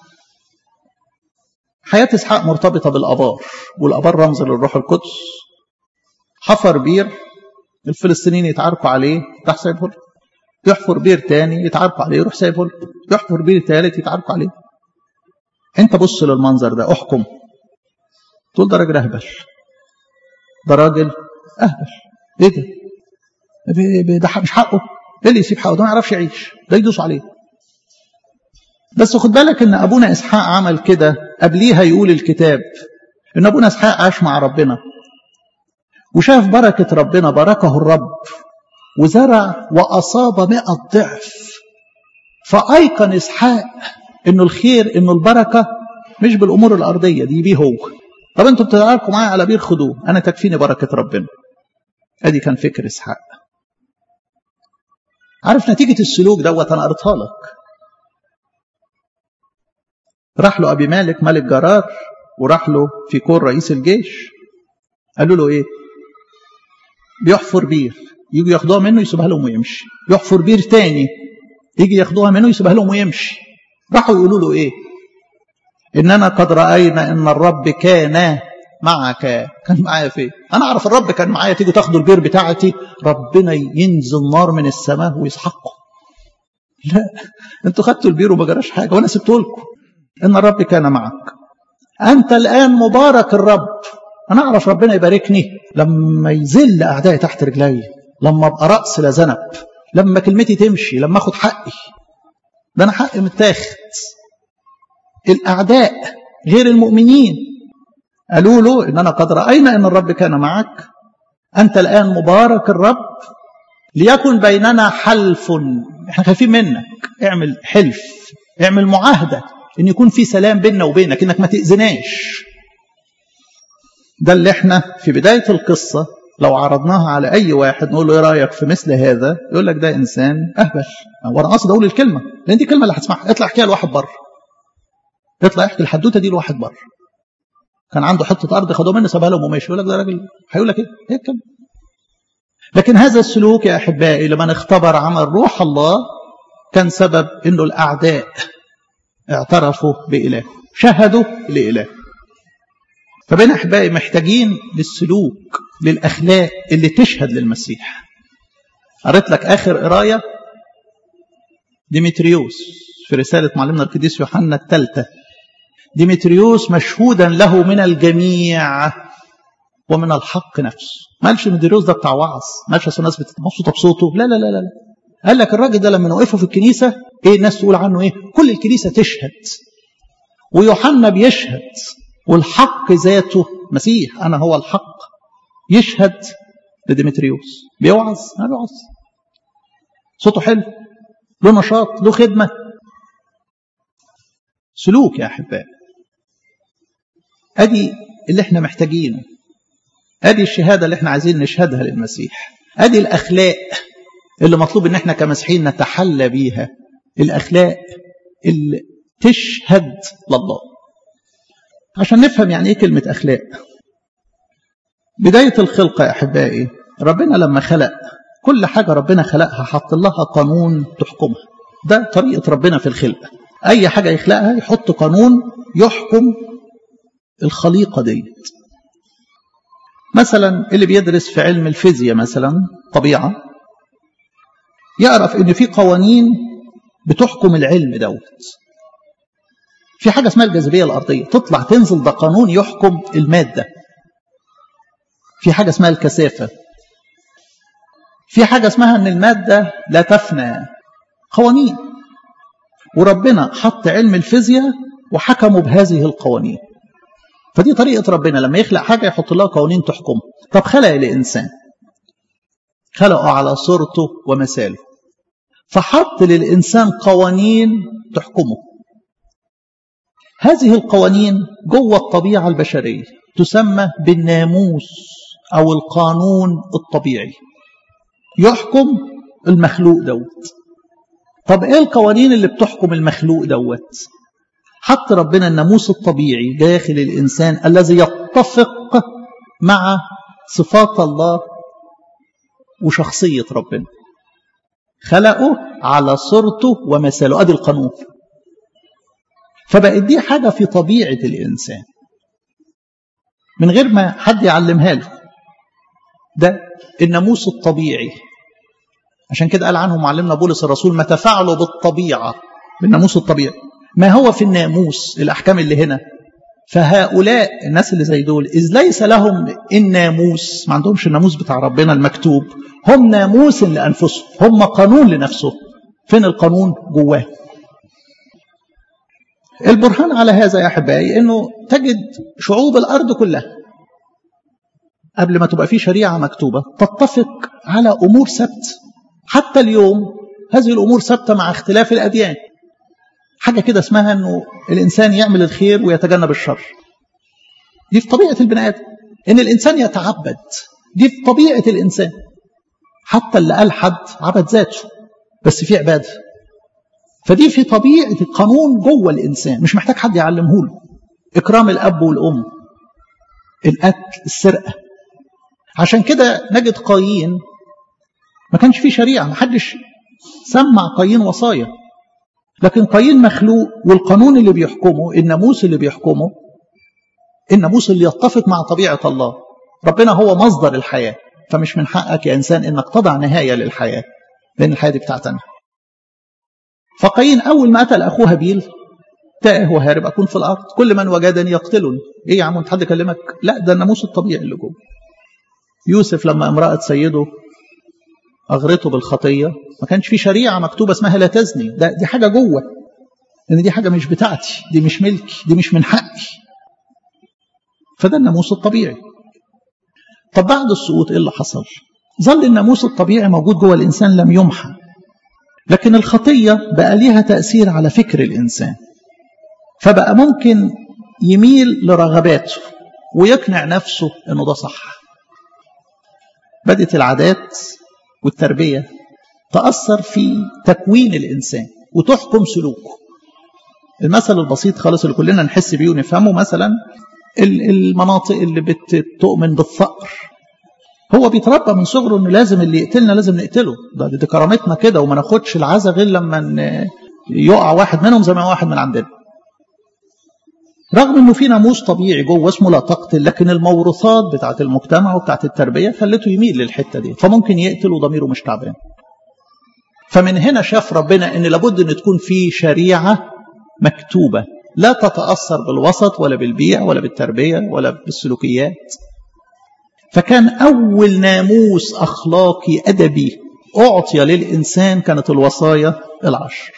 حياة إسحاق مرتبطة بالأبار والأبار رمز للروح القدس حفر بير الفلسطينيين يتعاركوا عليه راح سايبه له يحفر بير تاني يتعاركوا عليه يروح سايبه له يحفر بير تالت يتعاركوا عليه انت بص للمنظر ده احكم تقول ده راجل اهبل ده راجل اهبل ايه ده ده مش حقه ايه اللي يسيب حقه ده ما يعرفش يعيش ده يدوس عليه بس خد بالك ان ابونا اسحاق عمل كده قبليها يقول الكتاب ان ابونا اسحاق عاش مع ربنا وشاف بركة ربنا باركه الرب وزرع وأصاب مئة ضعف فأيقن إسحاق إنه الخير إنه البركة مش بالأمور الأرضية دي بيه هو طب أنتوا بتتعاركوا معايا على بير خدوه أنا تكفيني بركة ربنا أدي كان فكر إسحاق عارف نتيجة السلوك دوت أنا قريتها لك راح له أبي مالك ملك جرار وراح له في كور رئيس الجيش قالوا له إيه بيحفر بير يجوا ياخدوها منه يسيبها لهم ويمشي يحفر بير تاني يجي ياخدوها منه يسيبها لهم ويمشي راحوا يقولوا له ايه اننا قد راينا ان الرب كان معك كان معايا فين انا اعرف الرب كان معايا تيجوا تاخدوا البير بتاعتي ربنا ينزل نار من السماء ويسحقه لا انتوا خدتوا البير وما جراش حاجه وانا سبته لكم ان الرب كان معك انت الان مبارك الرب انا اعرف ربنا يباركني لما يذل اعدائي تحت رجلي لما ابقى راس لا ذنب لما كلمتي تمشي لما اخد حقي ده انا حقي متاخد الاعداء غير المؤمنين قالوا له اننا قد راينا ان الرب كان معك انت الان مبارك الرب ليكن بيننا حلف احنا خايفين منك اعمل حلف اعمل معاهده ان يكون في سلام بيننا وبينك انك ما تاذناش ده اللي احنا في بداية القصة لو عرضناها على أي واحد نقول له إيه رأيك في مثل هذا يقول لك ده إنسان أهبل وأنا قصد أقول الكلمة لأن دي الكلمة اللي هتسمعها اطلع احكيها لواحد بره اطلع احكي الحدوتة دي لواحد بره كان عنده حتة أرض خدوها منه سابها لهم وماشي يقول لك ده راجل هيقول لك إيه؟ إيه الكلمة لكن هذا السلوك يا أحبائي لمن اختبر عمل روح الله كان سبب انه الاعداء اعترفوا باله شهدوا لاله فبين احبائي محتاجين للسلوك للاخلاق اللي تشهد للمسيح قريت لك اخر قرايه ديمتريوس في رساله معلمنا القديس يوحنا الثالثه ديمتريوس مشهودا له من الجميع ومن الحق نفسه ما قالش ديمتريوس ده بتاع وعظ ما قالش الناس مبسوطه بصوته لا لا لا لا قال لك الراجل ده لما نوقفه في الكنيسه ايه الناس تقول عنه ايه كل الكنيسه تشهد ويوحنا بيشهد والحق ذاته مسيح انا هو الحق يشهد لديمتريوس بيوعظ ما بيوعظ صوته حلو له نشاط له خدمه سلوك يا احبائي ادي اللي احنا محتاجينه ادي الشهاده اللي احنا عايزين نشهدها للمسيح ادي الاخلاق اللي مطلوب ان احنا كمسيحيين نتحلى بيها الاخلاق اللي تشهد لله عشان نفهم يعني ايه كلمه اخلاق بدايه الخلقه يا احبائي ربنا لما خلق كل حاجه ربنا خلقها حط لها قانون تحكمها ده طريقه ربنا في الخلق اي حاجه يخلقها يحط قانون يحكم الخليقه ديت مثلا اللي بيدرس في علم الفيزياء مثلا طبيعه يعرف ان في قوانين بتحكم العلم دوت في حاجه اسمها الجاذبيه الارضيه تطلع تنزل ده قانون يحكم الماده في حاجه اسمها الكثافه في حاجه اسمها ان الماده لا تفنى قوانين وربنا حط علم الفيزياء وحكموا بهذه القوانين فدي طريقه ربنا لما يخلق حاجه يحط لها قوانين تحكم طب خلق الانسان خلقه على صورته ومثاله فحط للإنسان قوانين تحكمه هذه القوانين جوه الطبيعة البشرية تسمى بالناموس أو القانون الطبيعي يحكم المخلوق دوت طب ايه القوانين اللي بتحكم المخلوق دوت حط ربنا الناموس الطبيعي داخل الإنسان الذي يتفق مع صفات الله وشخصية ربنا خلقه على صورته ومثاله ادي القانون فبقت دي حاجة في طبيعة الإنسان من غير ما حد يعلمها له ده الناموس الطبيعي عشان كده قال عنه معلمنا بولس الرسول ما تفعلوا بالطبيعة بالناموس الطبيعي ما هو في الناموس الأحكام اللي هنا فهؤلاء الناس اللي زي دول إذ ليس لهم الناموس ما عندهمش الناموس بتاع ربنا المكتوب هم ناموس لأنفسهم هم قانون لنفسهم فين القانون جواه البرهان على هذا يا أحبائي أنه تجد شعوب الأرض كلها قبل ما تبقى في شريعة مكتوبة تتفق على أمور سبت حتى اليوم هذه الأمور ثابتة مع اختلاف الأديان حاجة كده اسمها أنه الإنسان يعمل الخير ويتجنب الشر دي في طبيعة البني آدم إن الإنسان يتعبد دي في طبيعة الإنسان حتى اللي قال حد عبد ذاته بس في عبادة فدي في طبيعة القانون جوه الإنسان مش محتاج حد يعلمه له إكرام الأب والأم القتل السرقة عشان كده نجد قايين ما كانش فيه شريعة ما حدش سمع قايين وصايا لكن قايين مخلوق والقانون اللي بيحكمه الناموس اللي بيحكمه الناموس اللي يتفق مع طبيعة الله ربنا هو مصدر الحياة فمش من حقك يا إنسان إنك تضع نهاية للحياة لأن الحياة دي بتاعتنا فقايين أول ما قتل أخوه هابيل تائه وهارب أكون في الأرض كل من وجدني يقتلني إيه يا عم أنت حد كلمك لا ده الناموس الطبيعي اللي جوه يوسف لما امرأة سيده أغرته بالخطية ما كانش في شريعة مكتوبة اسمها لا تزني ده دي حاجة جوه لأن دي حاجة مش بتاعتي دي مش ملكي دي مش من حقي فده الناموس الطبيعي طب بعد السقوط ايه اللي حصل ظل الناموس الطبيعي موجود جوه الإنسان لم يمحى لكن الخطية بقى ليها تأثير على فكر الإنسان فبقى ممكن يميل لرغباته ويقنع نفسه انه ده صح بدت العادات والتربية تأثر في تكوين الإنسان وتحكم سلوكه المثل البسيط خالص اللي كلنا نحس بيه ونفهمه مثلا المناطق اللي بتؤمن بالثأر هو بيتربى من صغره انه لازم اللي يقتلنا لازم نقتله ده دي كرامتنا كده وما ناخدش العزا غير لما يقع واحد منهم زي ما واحد من عندنا رغم انه في ناموس طبيعي جوه اسمه لا تقتل لكن الموروثات بتاعت المجتمع وبتاعت التربيه خلته يميل للحته دي فممكن يقتل وضميره مش تعبان فمن هنا شاف ربنا ان لابد ان تكون في شريعه مكتوبه لا تتاثر بالوسط ولا بالبيع ولا بالتربيه ولا بالسلوكيات فكان اول ناموس اخلاقي ادبي اعطي للانسان كانت الوصايا العشر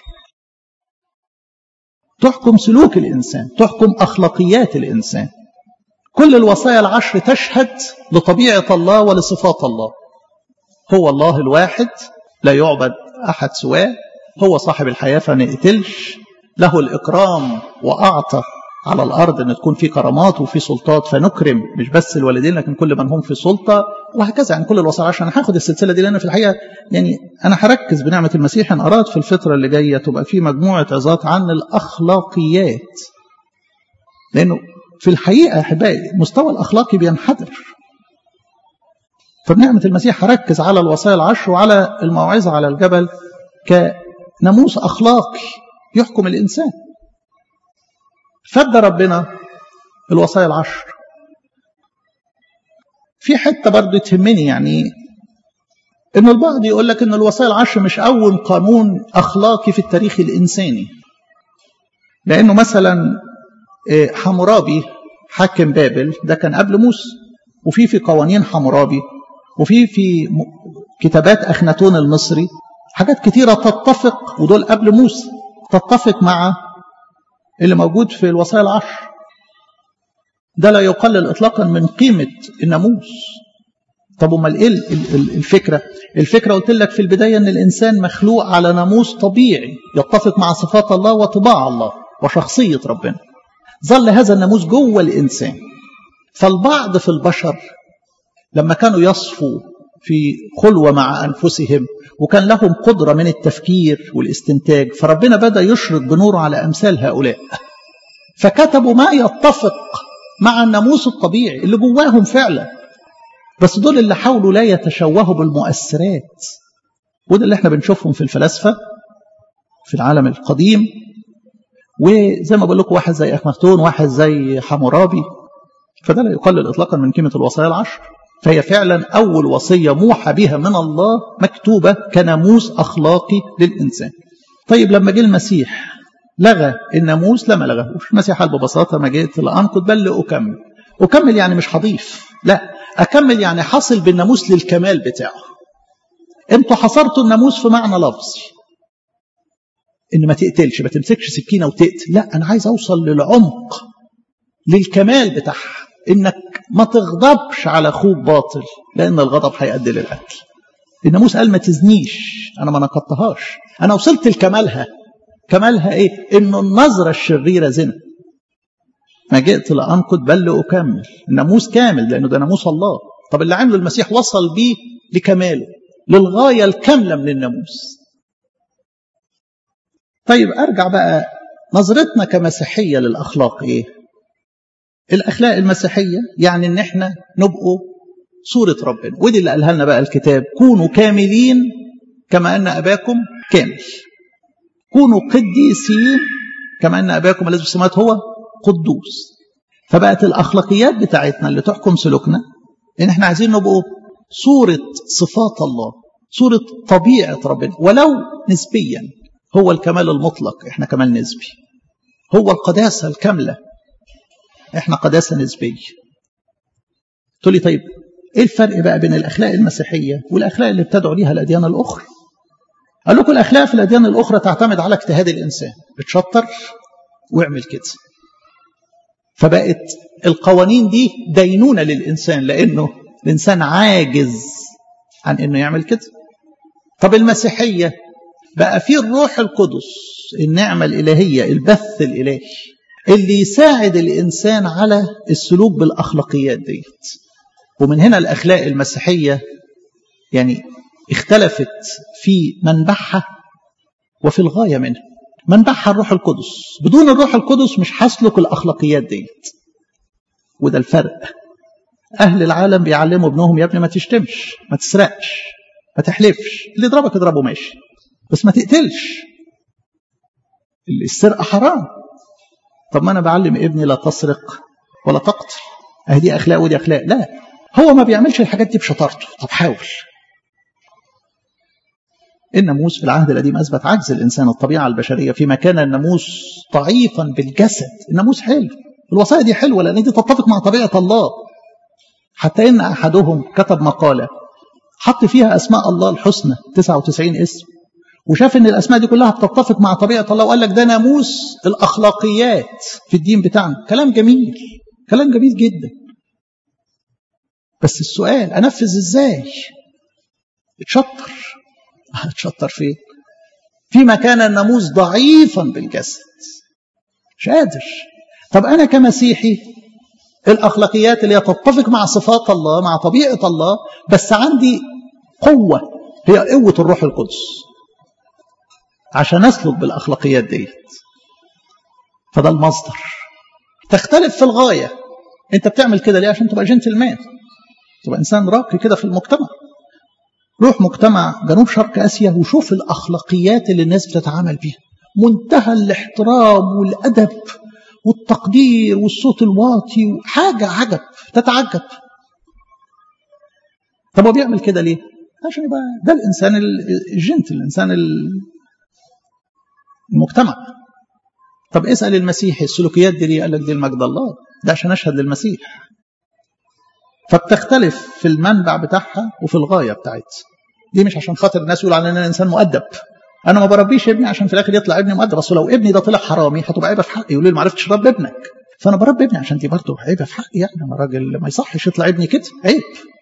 تحكم سلوك الإنسان تحكم أخلاقيات الإنسان كل الوصايا العشر تشهد لطبيعة الله ولصفات الله هو الله الواحد لا يعبد أحد سواه هو صاحب الحياة فما نقتلش له الإكرام وأعطى على الأرض أن تكون في كرامات وفي سلطات فنكرم مش بس الوالدين لكن كل من هم في سلطة وهكذا يعني كل الوصايا عشان هاخد السلسلة دي لأن في الحقيقة يعني أنا هركز بنعمة المسيح إن أراد في الفترة اللي جاية تبقى في مجموعة عظات عن الأخلاقيات لأنه في الحقيقة أحبائي مستوى الأخلاقي بينحدر فبنعمة المسيح هركز على الوصايا العشر وعلى الموعظة على الجبل كناموس أخلاقي يحكم الإنسان فدى ربنا الوصايا العشر في حتة برضو تهمني يعني ان البعض يقول لك ان الوصايا العشر مش اول قانون اخلاقي في التاريخ الانساني لانه مثلا حمورابي حاكم بابل ده كان قبل موسى وفي في قوانين حمورابي وفي في كتابات اخناتون المصري حاجات كتيره تتفق ودول قبل موسى تتفق مع اللي موجود في الوصايا العشر ده لا يقلل اطلاقا من قيمه الناموس طب امال ايه الفكره الفكره قلت لك في البدايه ان الانسان مخلوق على ناموس طبيعي يتفق مع صفات الله وطباع الله وشخصيه ربنا ظل هذا الناموس جوه الانسان فالبعض في البشر لما كانوا يصفوا في خلوه مع انفسهم وكان لهم قدره من التفكير والاستنتاج فربنا بدا يشرق بنوره على امثال هؤلاء فكتبوا ما يتفق مع الناموس الطبيعي اللي جواهم فعلا بس دول اللي حاولوا لا يتشوهوا بالمؤثرات وده اللي احنا بنشوفهم في الفلاسفة في العالم القديم وزي ما بقول لكم واحد زي أخناتون واحد زي حمورابي فده لا يقلل إطلاقا من قيمة الوصايا العشر فهي فعلا أول وصية موحى بها من الله مكتوبة كناموس أخلاقي للإنسان طيب لما جه المسيح لغى الناموس لا ما لغاهوش المسيح قال ببساطة ما جيت لأنقض بل لأكمل أكمل يعني مش هضيف لا أكمل يعني حصل بالناموس للكمال بتاعه انتوا حصرتوا الناموس في معنى لفظي ان ما تقتلش ما تمسكش سكينه وتقتل لا انا عايز اوصل للعمق للكمال بتاعها انك ما تغضبش على اخوك باطل لان الغضب هيؤدي للقتل الناموس قال ما تزنيش انا ما نقضتهاش انا وصلت لكمالها كمالها ايه انه النظره الشريره زنا ما جئت لانقض بل لاكمل الناموس كامل لانه ده ناموس الله طب اللي عمله المسيح وصل بيه لكماله للغايه الكامله من الناموس طيب ارجع بقى نظرتنا كمسيحيه للاخلاق ايه الاخلاق المسيحيه يعني ان احنا نبقوا صوره ربنا ودي اللي قالها لنا بقى الكتاب كونوا كاملين كما ان اباكم كامل كونوا قديسين كما ان اباكم الذي في السماوات هو قدوس فبقت الاخلاقيات بتاعتنا اللي تحكم سلوكنا ان احنا عايزين نبقوا صوره صفات الله صوره طبيعه ربنا ولو نسبيا هو الكمال المطلق احنا كمال نسبي هو القداسه الكامله احنا قداسه نسبيه تقول لي طيب ايه الفرق بقى بين الاخلاق المسيحيه والاخلاق اللي بتدعو ليها الاديان الاخرى قال لكم الاخلاق في الاديان الاخرى تعتمد على اجتهاد الانسان اتشطر واعمل كده فبقت القوانين دي دينونه للانسان لانه الانسان عاجز عن انه يعمل كده طب المسيحيه بقى فيه الروح القدس النعمه الالهيه البث الالهي اللي يساعد الانسان على السلوك بالاخلاقيات ديت ومن هنا الاخلاق المسيحيه يعني اختلفت في منبعها وفي الغايه منها منبعها الروح القدس بدون الروح القدس مش هسلك الاخلاقيات ديت وده الفرق اهل العالم بيعلموا ابنهم يا ابني ما تشتمش ما تسرقش ما تحلفش اللي يضربك اضربه ماشي بس ما تقتلش السرقه حرام طب ما انا بعلم ابني لا تسرق ولا تقتل اهي دي اخلاق ودي اخلاق لا هو ما بيعملش الحاجات دي بشطارته طب حاول الناموس في العهد القديم اثبت عجز الانسان الطبيعه البشريه فيما كان الناموس ضعيفا بالجسد الناموس حلو الوصايا دي حلوه لان دي تتفق مع طبيعه الله حتى ان احدهم كتب مقاله حط فيها اسماء الله الحسنى 99 اسم وشاف ان الاسماء دي كلها بتتفق مع طبيعه الله وقال لك ده ناموس الاخلاقيات في الدين بتاعنا كلام جميل كلام جميل جدا بس السؤال انفذ ازاي اتشطر اتشطر فين فيما كان الناموس ضعيفا بالجسد مش قادر طب انا كمسيحي الاخلاقيات اللي هي تتفق مع صفات الله مع طبيعه الله بس عندي قوه هي قوه الروح القدس عشان اسلك بالاخلاقيات ديت فده المصدر تختلف في الغايه انت بتعمل كده ليه عشان تبقى جنتلمان تبقى انسان راقي كده في المجتمع روح مجتمع جنوب شرق اسيا وشوف الاخلاقيات اللي الناس بتتعامل بيها منتهى الاحترام والادب والتقدير والصوت الواطي حاجه عجب تتعجب طب هو بيعمل كده ليه عشان يبقى ده الانسان الجنت الانسان المجتمع طب اسال المسيحي السلوكيات دي ليه قال لك دي المجد الله ده عشان اشهد للمسيح فبتختلف في المنبع بتاعها وفي الغايه بتاعتها دي مش عشان خاطر الناس يقولوا على ان انا انسان مؤدب انا ما بربيش ابني عشان في الاخر يطلع ابني مؤدب اصل لو ابني ده طلع حرامي هتبقى عيبه في حقي يقول لي ما عرفتش تربي ابنك فانا بربي ابني عشان دي برضه عيبه في حقي يعني انا راجل ما يصحش يطلع ابني كده عيب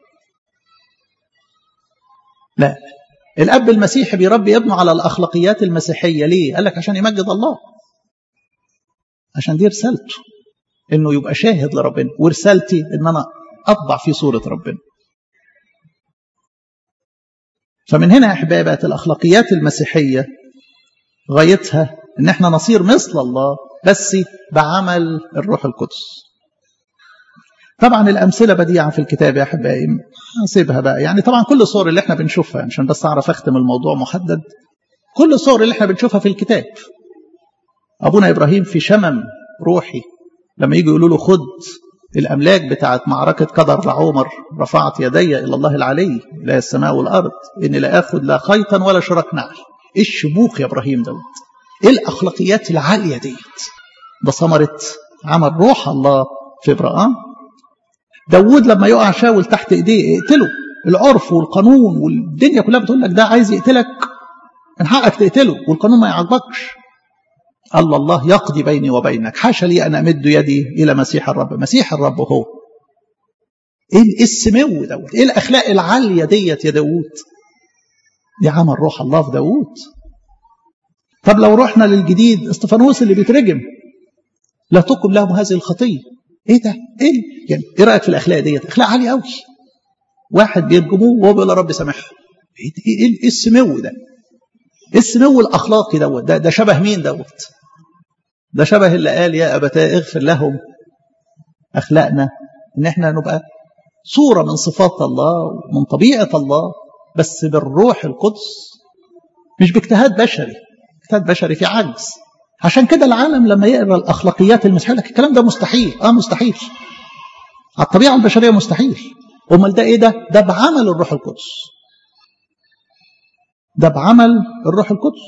لا الاب المسيحي بيربي ابنه على الاخلاقيات المسيحيه ليه قال لك عشان يمجد الله عشان دي رسالته انه يبقى شاهد لربنا ورسالتي ان انا اطبع في صوره ربنا فمن هنا يا احبائي بقت الاخلاقيات المسيحيه غايتها ان احنا نصير مثل الله بس بعمل الروح القدس طبعا الامثله بديعه في الكتاب يا احبائي هسيبها بقى يعني طبعا كل الصور اللي احنا بنشوفها عشان بس اعرف اختم الموضوع محدد كل الصور اللي احنا بنشوفها في الكتاب ابونا ابراهيم في شمم روحي لما يجوا يقولوا له خد الاملاك بتاعت معركه قدر لعمر رفعت يدي الى الله العلي الى السماء والارض اني لا اخذ لا خيطا ولا شرك نعل ايه الشموخ يا ابراهيم دوت ايه الاخلاقيات العاليه ديت ده ثمره عمل روح الله في ابراهيم داوود لما يقع شاول تحت ايديه اقتله العرف والقانون والدنيا كلها بتقول لك ده عايز يقتلك من حقك تقتله والقانون ما يعاقبكش الله الله يقضي بيني وبينك حاشا لي أن أمد يدي إلى مسيح الرب مسيح الرب هو إيه السمو دوت إيه الأخلاق العالية ديت يا داوود دي عمل روح الله في داوود طب لو رحنا للجديد استفانوس اللي بيترجم لا تقم لهم هذه الخطية ايه ده ايه يعني ايه رايك في الاخلاق ديت اخلاق عاليه قوي واحد بيرجموه وهو بيقول يا رب سامحهم ايه ايه ايه السمو ده ايه السمو الاخلاقي دوت ده ده شبه مين دوت ده شبه اللي قال يا ابتاه اغفر لهم اخلاقنا ان احنا نبقى صوره من صفات الله ومن طبيعه الله بس بالروح القدس مش باجتهاد بشري اجتهاد بشري في عجز عشان كده العالم لما يقرا الاخلاقيات المسيحيه لك الكلام ده مستحيل اه مستحيل على الطبيعه البشريه مستحيل امال ده ايه ده ده بعمل الروح القدس ده بعمل الروح القدس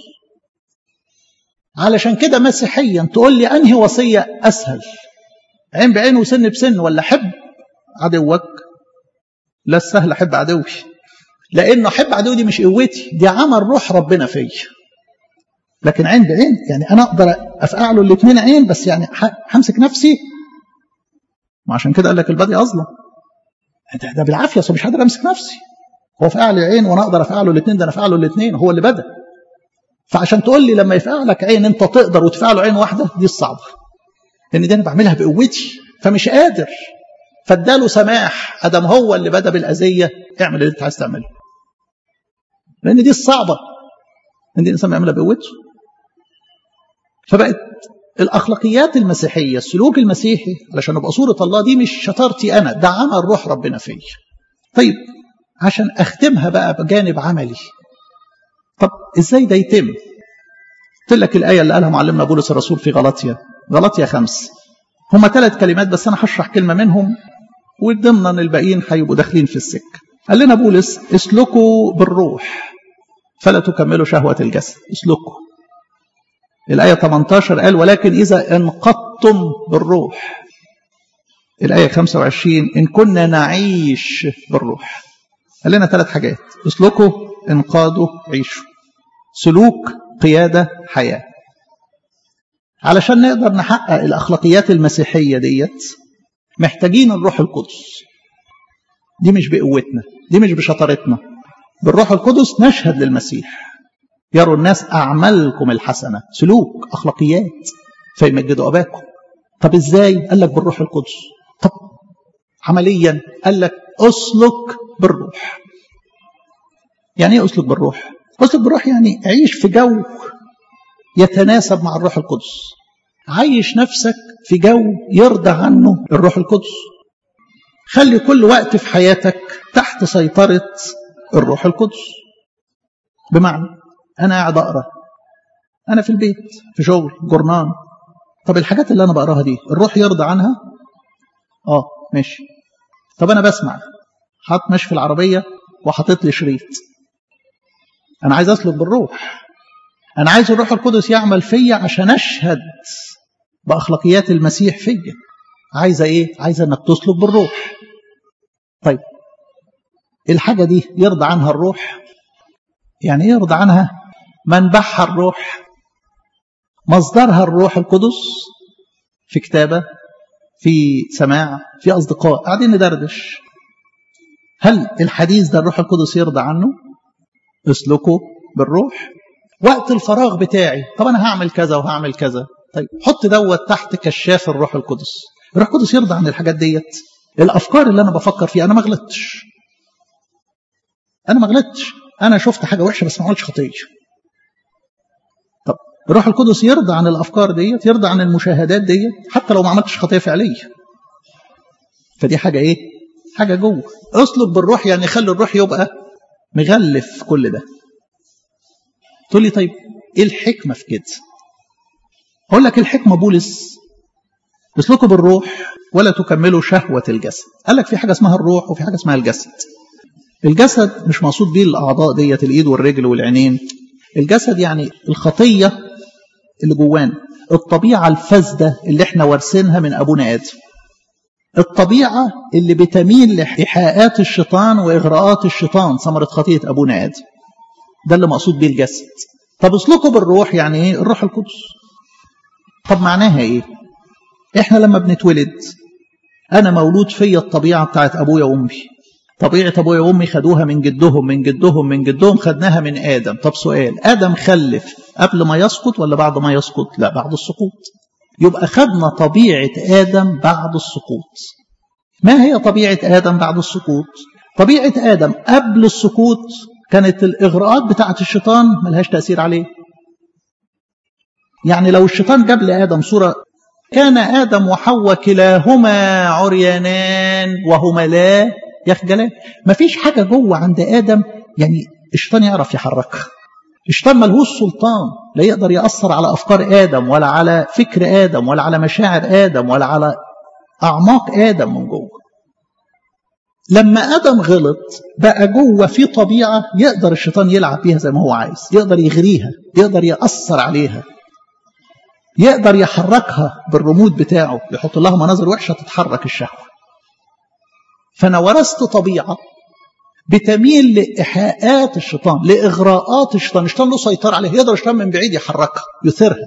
علشان كده مسيحيا تقول لي انهي وصيه اسهل عين بعين وسن بسن ولا حب عدوك لا السهل احب عدوي لانه احب عدوي دي مش قوتي دي عمل روح ربنا فيا لكن عين بعين يعني انا اقدر افقع له الاثنين عين بس يعني همسك نفسي وعشان كده قال لك البدي اظلم ده, ده بالعافيه اصل مش قادر امسك نفسي هو فقع لي عين وانا اقدر افقع له الاثنين ده انا افقع له الاثنين هو اللي بدا فعشان تقول لي لما يفقع لك عين انت تقدر وتفقع له عين واحده دي الصعبه لان دي انا بعملها بقوتي فمش قادر فاداله سماح ادم هو اللي بدا بالاذيه اعمل اللي انت عايز تعمله لان دي الصعبه ان دي الانسان بيعملها بقوته فبقت الأخلاقيات المسيحية السلوك المسيحي علشان أبقى صورة الله دي مش شطارتي أنا ده عمل روح ربنا فيا طيب عشان أختمها بقى بجانب عملي طب إزاي ده يتم قلت لك الآية اللي قالها معلمنا بولس الرسول في غلطية غلطية خمس هما ثلاث كلمات بس أنا هشرح كلمة منهم وضمنا الباقيين هيبقوا داخلين في السكة قال لنا بولس اسلكوا بالروح فلا تكملوا شهوة الجسد اسلكوا الآية 18 قال ولكن إذا انقضتم بالروح الآية 25 إن كنا نعيش بالروح قال لنا ثلاث حاجات اسلكوا انقادوا عيشوا سلوك قيادة حياة علشان نقدر نحقق الأخلاقيات المسيحية ديت محتاجين الروح القدس دي مش بقوتنا دي مش بشطارتنا بالروح القدس نشهد للمسيح يروا الناس أعمالكم الحسنة سلوك أخلاقيات فيمجدوا أباكم طب إزاي قال لك بالروح القدس طب عمليا قال لك أسلك بالروح يعني ايه أسلك بالروح أسلك بالروح يعني عيش في جو يتناسب مع الروح القدس عيش نفسك في جو يرضى عنه الروح القدس خلي كل وقت في حياتك تحت سيطرة الروح القدس بمعنى أنا قاعد أقرأ أنا في البيت في شغل جورنان طب الحاجات اللي أنا بقراها دي الروح يرضى عنها آه ماشي طب أنا بسمع حاط ماشي في العربية وحاطط لي شريط أنا عايز أسلك بالروح أنا عايز الروح القدس يعمل فيا عشان أشهد بأخلاقيات المسيح فيا عايزة إيه؟ عايزة إنك تسلك بالروح طيب الحاجة دي يرضى عنها الروح يعني إيه يرضى عنها منبعها الروح مصدرها الروح القدس في كتابة في سماع في أصدقاء قاعدين ندردش هل الحديث ده الروح القدس يرضى عنه اسلكه بالروح وقت الفراغ بتاعي طب أنا هعمل كذا وهعمل كذا طيب حط دوت تحت كشاف الروح القدس الروح القدس يرضى عن الحاجات ديت الافكار اللي انا بفكر فيها انا ما غلطتش انا ما غلطتش انا شفت حاجه وحشه بس ما عملتش خطيه طب الروح القدس يرضى عن الافكار ديت يرضى عن المشاهدات ديت حتى لو ما عملتش خطيه فعليه فدي حاجه ايه حاجه جوه اسلك بالروح يعني خلي الروح يبقى مغلف كل ده تقول لي طيب ايه الحكمه في كده اقول لك الحكمه بولس اسلكوا بالروح ولا تكملوا شهوة الجسد قال لك في حاجة اسمها الروح وفي حاجة اسمها الجسد الجسد مش مقصود بيه الأعضاء ديت الإيد والرجل والعينين الجسد يعني الخطية اللي جوانا الطبيعة الفاسدة اللي احنا وارثينها من أبونا آدم الطبيعة اللي بتميل لإيحاءات الشيطان وإغراءات الشيطان ثمرة خطية أبونا آدم ده اللي مقصود بيه الجسد طب اسلكوا بالروح يعني ايه الروح القدس طب معناها ايه احنا لما بنتولد انا مولود فيا الطبيعه بتاعت ابويا وامي طبيعه ابويا وامي خدوها من جدهم من جدهم من جدهم خدناها من ادم طب سؤال ادم خلف قبل ما يسقط ولا بعد ما يسقط لا بعد السقوط يبقى خدنا طبيعه ادم بعد السقوط ما هي طبيعه ادم بعد السقوط طبيعه ادم قبل السقوط كانت الاغراءات بتاعت الشيطان ملهاش تاثير عليه يعني لو الشيطان جاب لادم صوره كان آدم وحواء كلاهما عريانان وهما لا يخجلان مفيش حاجة جوه عند آدم يعني الشيطان يعرف يحركها الشيطان ملهوش سلطان لا يقدر يأثر على أفكار آدم ولا على فكر آدم ولا على مشاعر آدم ولا على أعماق آدم من جوه لما آدم غلط بقى جوه في طبيعة يقدر الشيطان يلعب بيها زي ما هو عايز يقدر يغريها يقدر يأثر عليها يقدر يحركها بالرمود بتاعه يحط لها مناظر وحشة تتحرك الشهوة فأنا ورثت طبيعة بتميل لإيحاءات الشيطان لإغراءات الشيطان الشيطان له سيطرة عليها يقدر الشيطان من بعيد يحركها يثيرها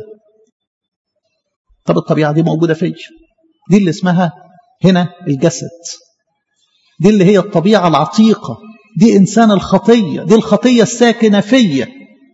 طب الطبيعة دي موجودة فيا دي اللي اسمها هنا الجسد دي اللي هي الطبيعة العتيقة دي إنسان الخطية دي الخطية الساكنة فيا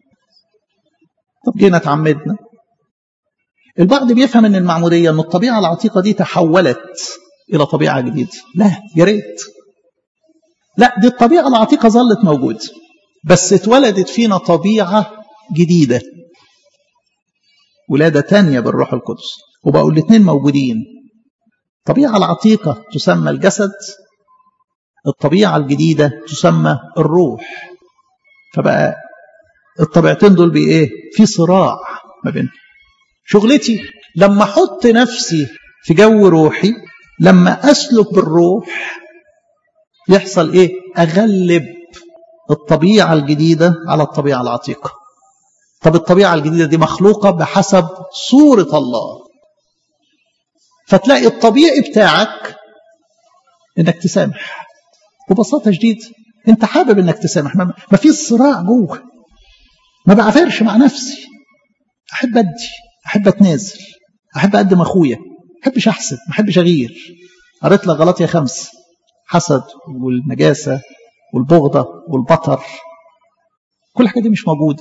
طب جينا اتعمدنا البعض بيفهم ان المعموديه ان الطبيعه العتيقه دي تحولت الى طبيعه جديده لا يا ريت لا دي الطبيعه العتيقه ظلت موجوده بس اتولدت فينا طبيعه جديده ولادة تانية بالروح القدس وبقوا الاثنين موجودين الطبيعة العتيقة تسمى الجسد الطبيعة الجديدة تسمى الروح فبقى الطبيعتين دول بإيه؟ في صراع ما بينهم شغلتي لما أحط نفسي في جو روحي لما أسلك بالروح يحصل إيه؟ أغلب الطبيعة الجديدة على الطبيعة العتيقة طب الطبيعة الجديدة دي مخلوقة بحسب صورة الله فتلاقي الطبيعي بتاعك انك تسامح ببساطة شديدة انت حابب انك تسامح ما فيش صراع جوه ما بعافرش مع نفسي احب ادي احب اتنازل احب اقدم اخويا ما احبش احسد ما احبش اغير قريت لك غلطية خمس حسد والنجاسة والبغضة والبطر كل الحاجات دي مش موجودة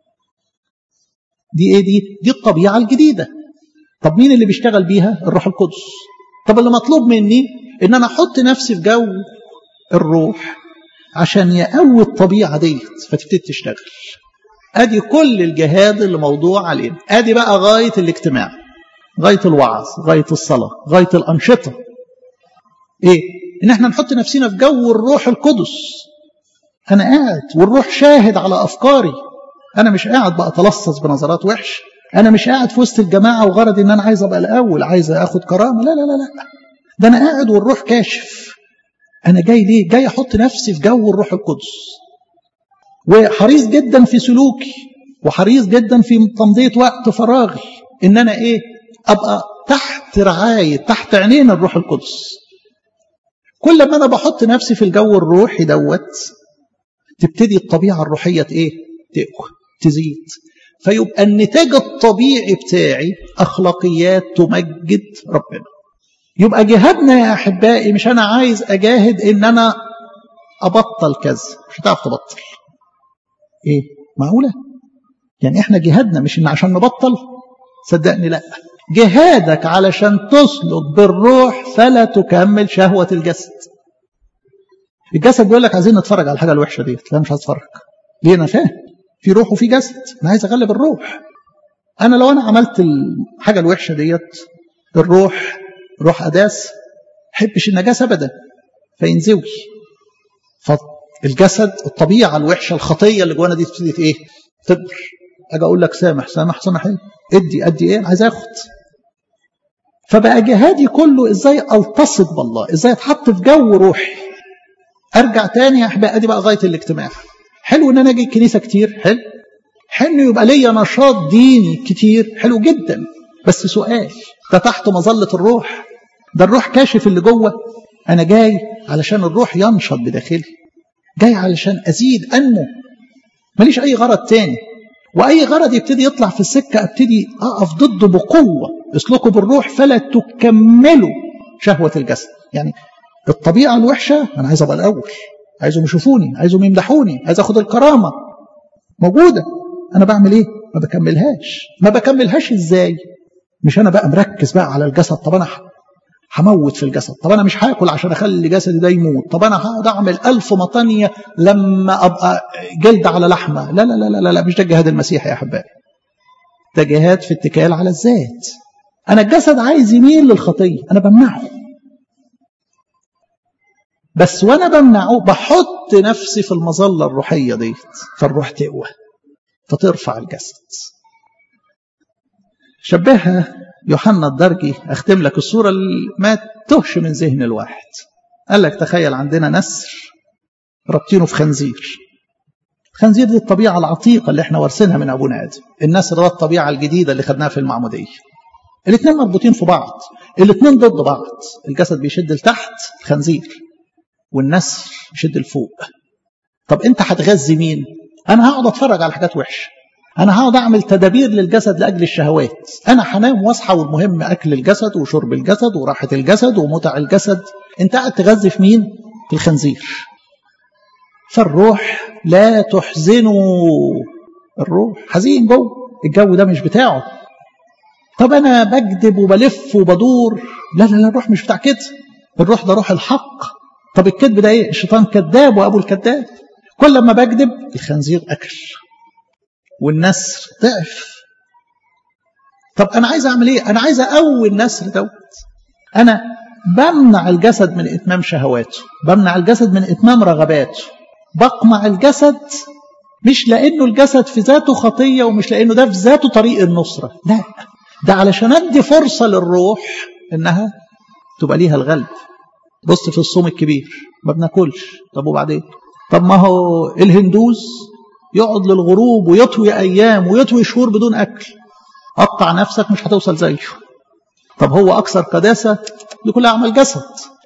دي ايه دي دي الطبيعة الجديدة طب مين اللي بيشتغل بيها الروح القدس طب اللي مطلوب مني ان انا احط نفسي في جو الروح عشان يقوي الطبيعة ديت فتبتدي تشتغل ادي كل الجهاد اللي موضوع علينا ادي بقى غاية الاجتماع غاية الوعظ غاية الصلاة غاية الأنشطة ايه ان احنا نحط نفسنا في جو الروح القدس انا قاعد والروح شاهد على افكاري انا مش قاعد بقى اتلصص بنظرات وحش انا مش قاعد في وسط الجماعه وغرضي ان انا عايز ابقى الاول عايز اخد كرامه لا لا لا لا ده انا قاعد والروح كاشف انا جاي ليه جاي احط نفسي في جو الروح القدس وحريص جدا في سلوكي وحريص جدا في تمضيه وقت فراغي ان انا ايه ابقى تحت رعايه تحت عينين الروح القدس كل ما انا بحط نفسي في الجو الروحي دوت تبتدي الطبيعه الروحيه ايه تقوى تزيد فيبقى النتاج الطبيعي بتاعي اخلاقيات تمجد ربنا يبقى جهادنا يا احبائي مش انا عايز اجاهد ان انا ابطل كذا مش هتعرف تبطل ايه معقوله يعني احنا جهادنا مش ان عشان نبطل صدقني لا جهادك علشان تسلك بالروح فلا تكمل شهوة الجسد الجسد بيقول لك عايزين نتفرج على الحاجة الوحشة ديت لا مش عايز اتفرج ليه انا فاهم في روح وفي جسد انا عايز اغلب الروح انا لو انا عملت الحاجة الوحشة ديت الروح روح اداس حبش النجاسة ابدا فينزوي فالجسد الطبيعة الوحشة الخطية اللي جوانا دي تبتدي ايه تكبر اجي اقول لك سامح سامح سامح ايه ادي ادي ايه انا عايز اخد فبقى جهادي كله ازاي التصق بالله ازاي اتحط في جو روحي ارجع تاني يا احبائي ادي بقى غايه الاجتماع حلو ان انا اجي الكنيسه كتير حلو حلو يبقى ليا نشاط ديني كتير حلو جدا بس سؤال ده تحت مظله الروح ده الروح كاشف اللي جوه انا جاي علشان الروح ينشط بداخلي جاي علشان ازيد انمو ماليش اي غرض تاني واي غرض يبتدي يطلع في السكه ابتدي اقف ضده بقوه اسلكوا بالروح فلا تكملوا شهوه الجسد يعني الطبيعه الوحشه انا عايز ابقى الاول عايزهم يشوفوني عايزهم يمدحوني عايز اخد الكرامه موجوده انا بعمل ايه ما بكملهاش ما بكملهاش ازاي مش انا بقى مركز بقى على الجسد طب انا هموت في الجسد طب انا مش هاكل عشان اخلي جسدي ده يموت طب انا هقعد اعمل ألف مطانية لما ابقى جلد على لحمه لا لا لا لا لا مش ده الجهاد المسيحي يا احبائي ده جهاد في اتكال على الذات انا الجسد عايز يميل للخطيه انا بمنعه بس وانا بمنعه بحط نفسي في المظله الروحيه ديت فالروح تقوى فترفع الجسد شبهها يوحنا الدرجي اختم لك الصورة اللي ما تهش من ذهن الواحد قال لك تخيل عندنا نسر رابطينه في خنزير الخنزير دي الطبيعة العتيقة اللي احنا وارثينها من أبونا آدم النسر ده الطبيعة الجديدة اللي خدناها في المعمودية الاثنين مربوطين في بعض الاثنين ضد بعض الجسد بيشد لتحت الخنزير والنسر يشد لفوق طب انت هتغذي مين انا هقعد اتفرج على حاجات وحشه انا هقعد اعمل تدابير للجسد لاجل الشهوات انا هنام واصحى والمهم اكل الجسد وشرب الجسد وراحه الجسد ومتع الجسد انت قاعد تغذي في مين في الخنزير فالروح لا تحزنوا الروح حزين جوه الجو ده مش بتاعه طب انا بكذب وبلف وبدور لا لا لا الروح مش بتاع كده الروح ده روح الحق طب الكذب ده ايه الشيطان كذاب وابو الكذاب كل ما بكذب الخنزير اكل والنسر ضعف طب انا عايز اعمل ايه انا عايز اقوي النسر دوت انا بمنع الجسد من اتمام شهواته بمنع الجسد من اتمام رغباته بقمع الجسد مش لانه الجسد في ذاته خطيه ومش لانه ده في ذاته طريق النصره لا ده علشان ادي فرصه للروح انها تبقى ليها الغلب بص في الصوم الكبير ما بناكلش طب وبعدين طب ما هو الهندوس يقعد للغروب ويطوي ايام ويطوي شهور بدون اكل قطع نفسك مش هتوصل زيه طب هو اكثر قداسه دي كلها اعمال جسد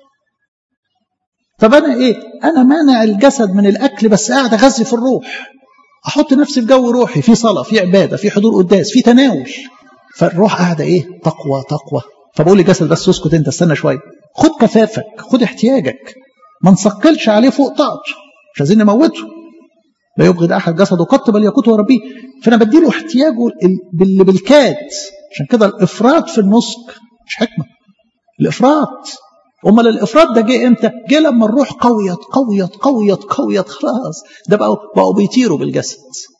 طب انا ايه انا مانع الجسد من الاكل بس قاعد اغذي في الروح احط نفسي في جو روحي في صلاه في عباده في حضور قداس في تناول فالروح قاعده ايه تقوى تقوى فبقول للجسد بس اسكت انت استنى شويه خد كفافك خد احتياجك ما نثقلش عليه فوق طاقته مش عايزين نموته لا يبغض احد جسده قط بل يقوته وربيه فانا بديله احتياجه باللي بالكاد عشان كده الافراط في النسك مش حكمه الافراط امال الافراط ده جه امتى جه لما الروح قويت قويت قويت قويت خلاص ده بقوا بقوا بيطيروا بالجسد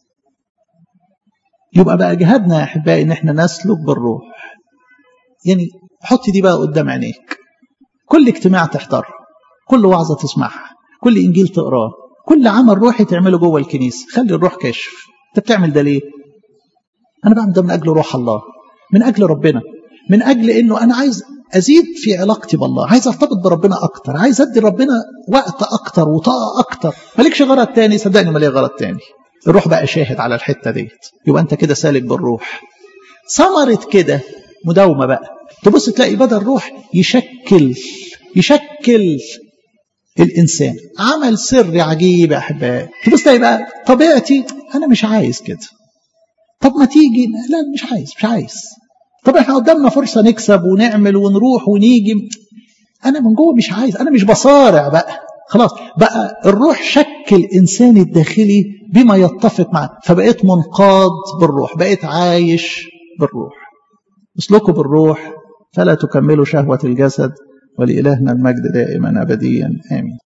يبقى بقى جهادنا يا احبائي ان احنا نسلك بالروح يعني حط دي بقى قدام عينيك كل اجتماع تحضره كل وعظه تسمعها كل انجيل تقراه كل عمل روحي تعمله جوه الكنيسه خلي الروح كاشف انت بتعمل ده ليه انا بعمل ده من اجل روح الله من اجل ربنا من اجل انه انا عايز ازيد في علاقتي بالله عايز ارتبط بربنا اكتر عايز ادي ربنا وقت اكتر وطاقه اكتر مالكش غرض تاني صدقني ما ليه غرض تاني الروح بقى شاهد على الحته ديت يبقى انت كده سالك بالروح ثمره كده مداومه بقى تبص تلاقي بدل الروح يشكل يشكل الانسان عمل سري عجيب يا احبائي تبص تلاقي بقى طبيعتي انا مش عايز كده طب ما تيجي لا مش عايز مش عايز طب احنا قدامنا فرصه نكسب ونعمل ونروح ونيجي انا من جوه مش عايز انا مش بصارع بقى خلاص بقى الروح شكل انساني الداخلي بما يتفق معه فبقيت منقاد بالروح بقيت عايش بالروح اسلكوا بالروح فلا تكملوا شهوه الجسد ولإلهنا المجد دائما أبديا آمين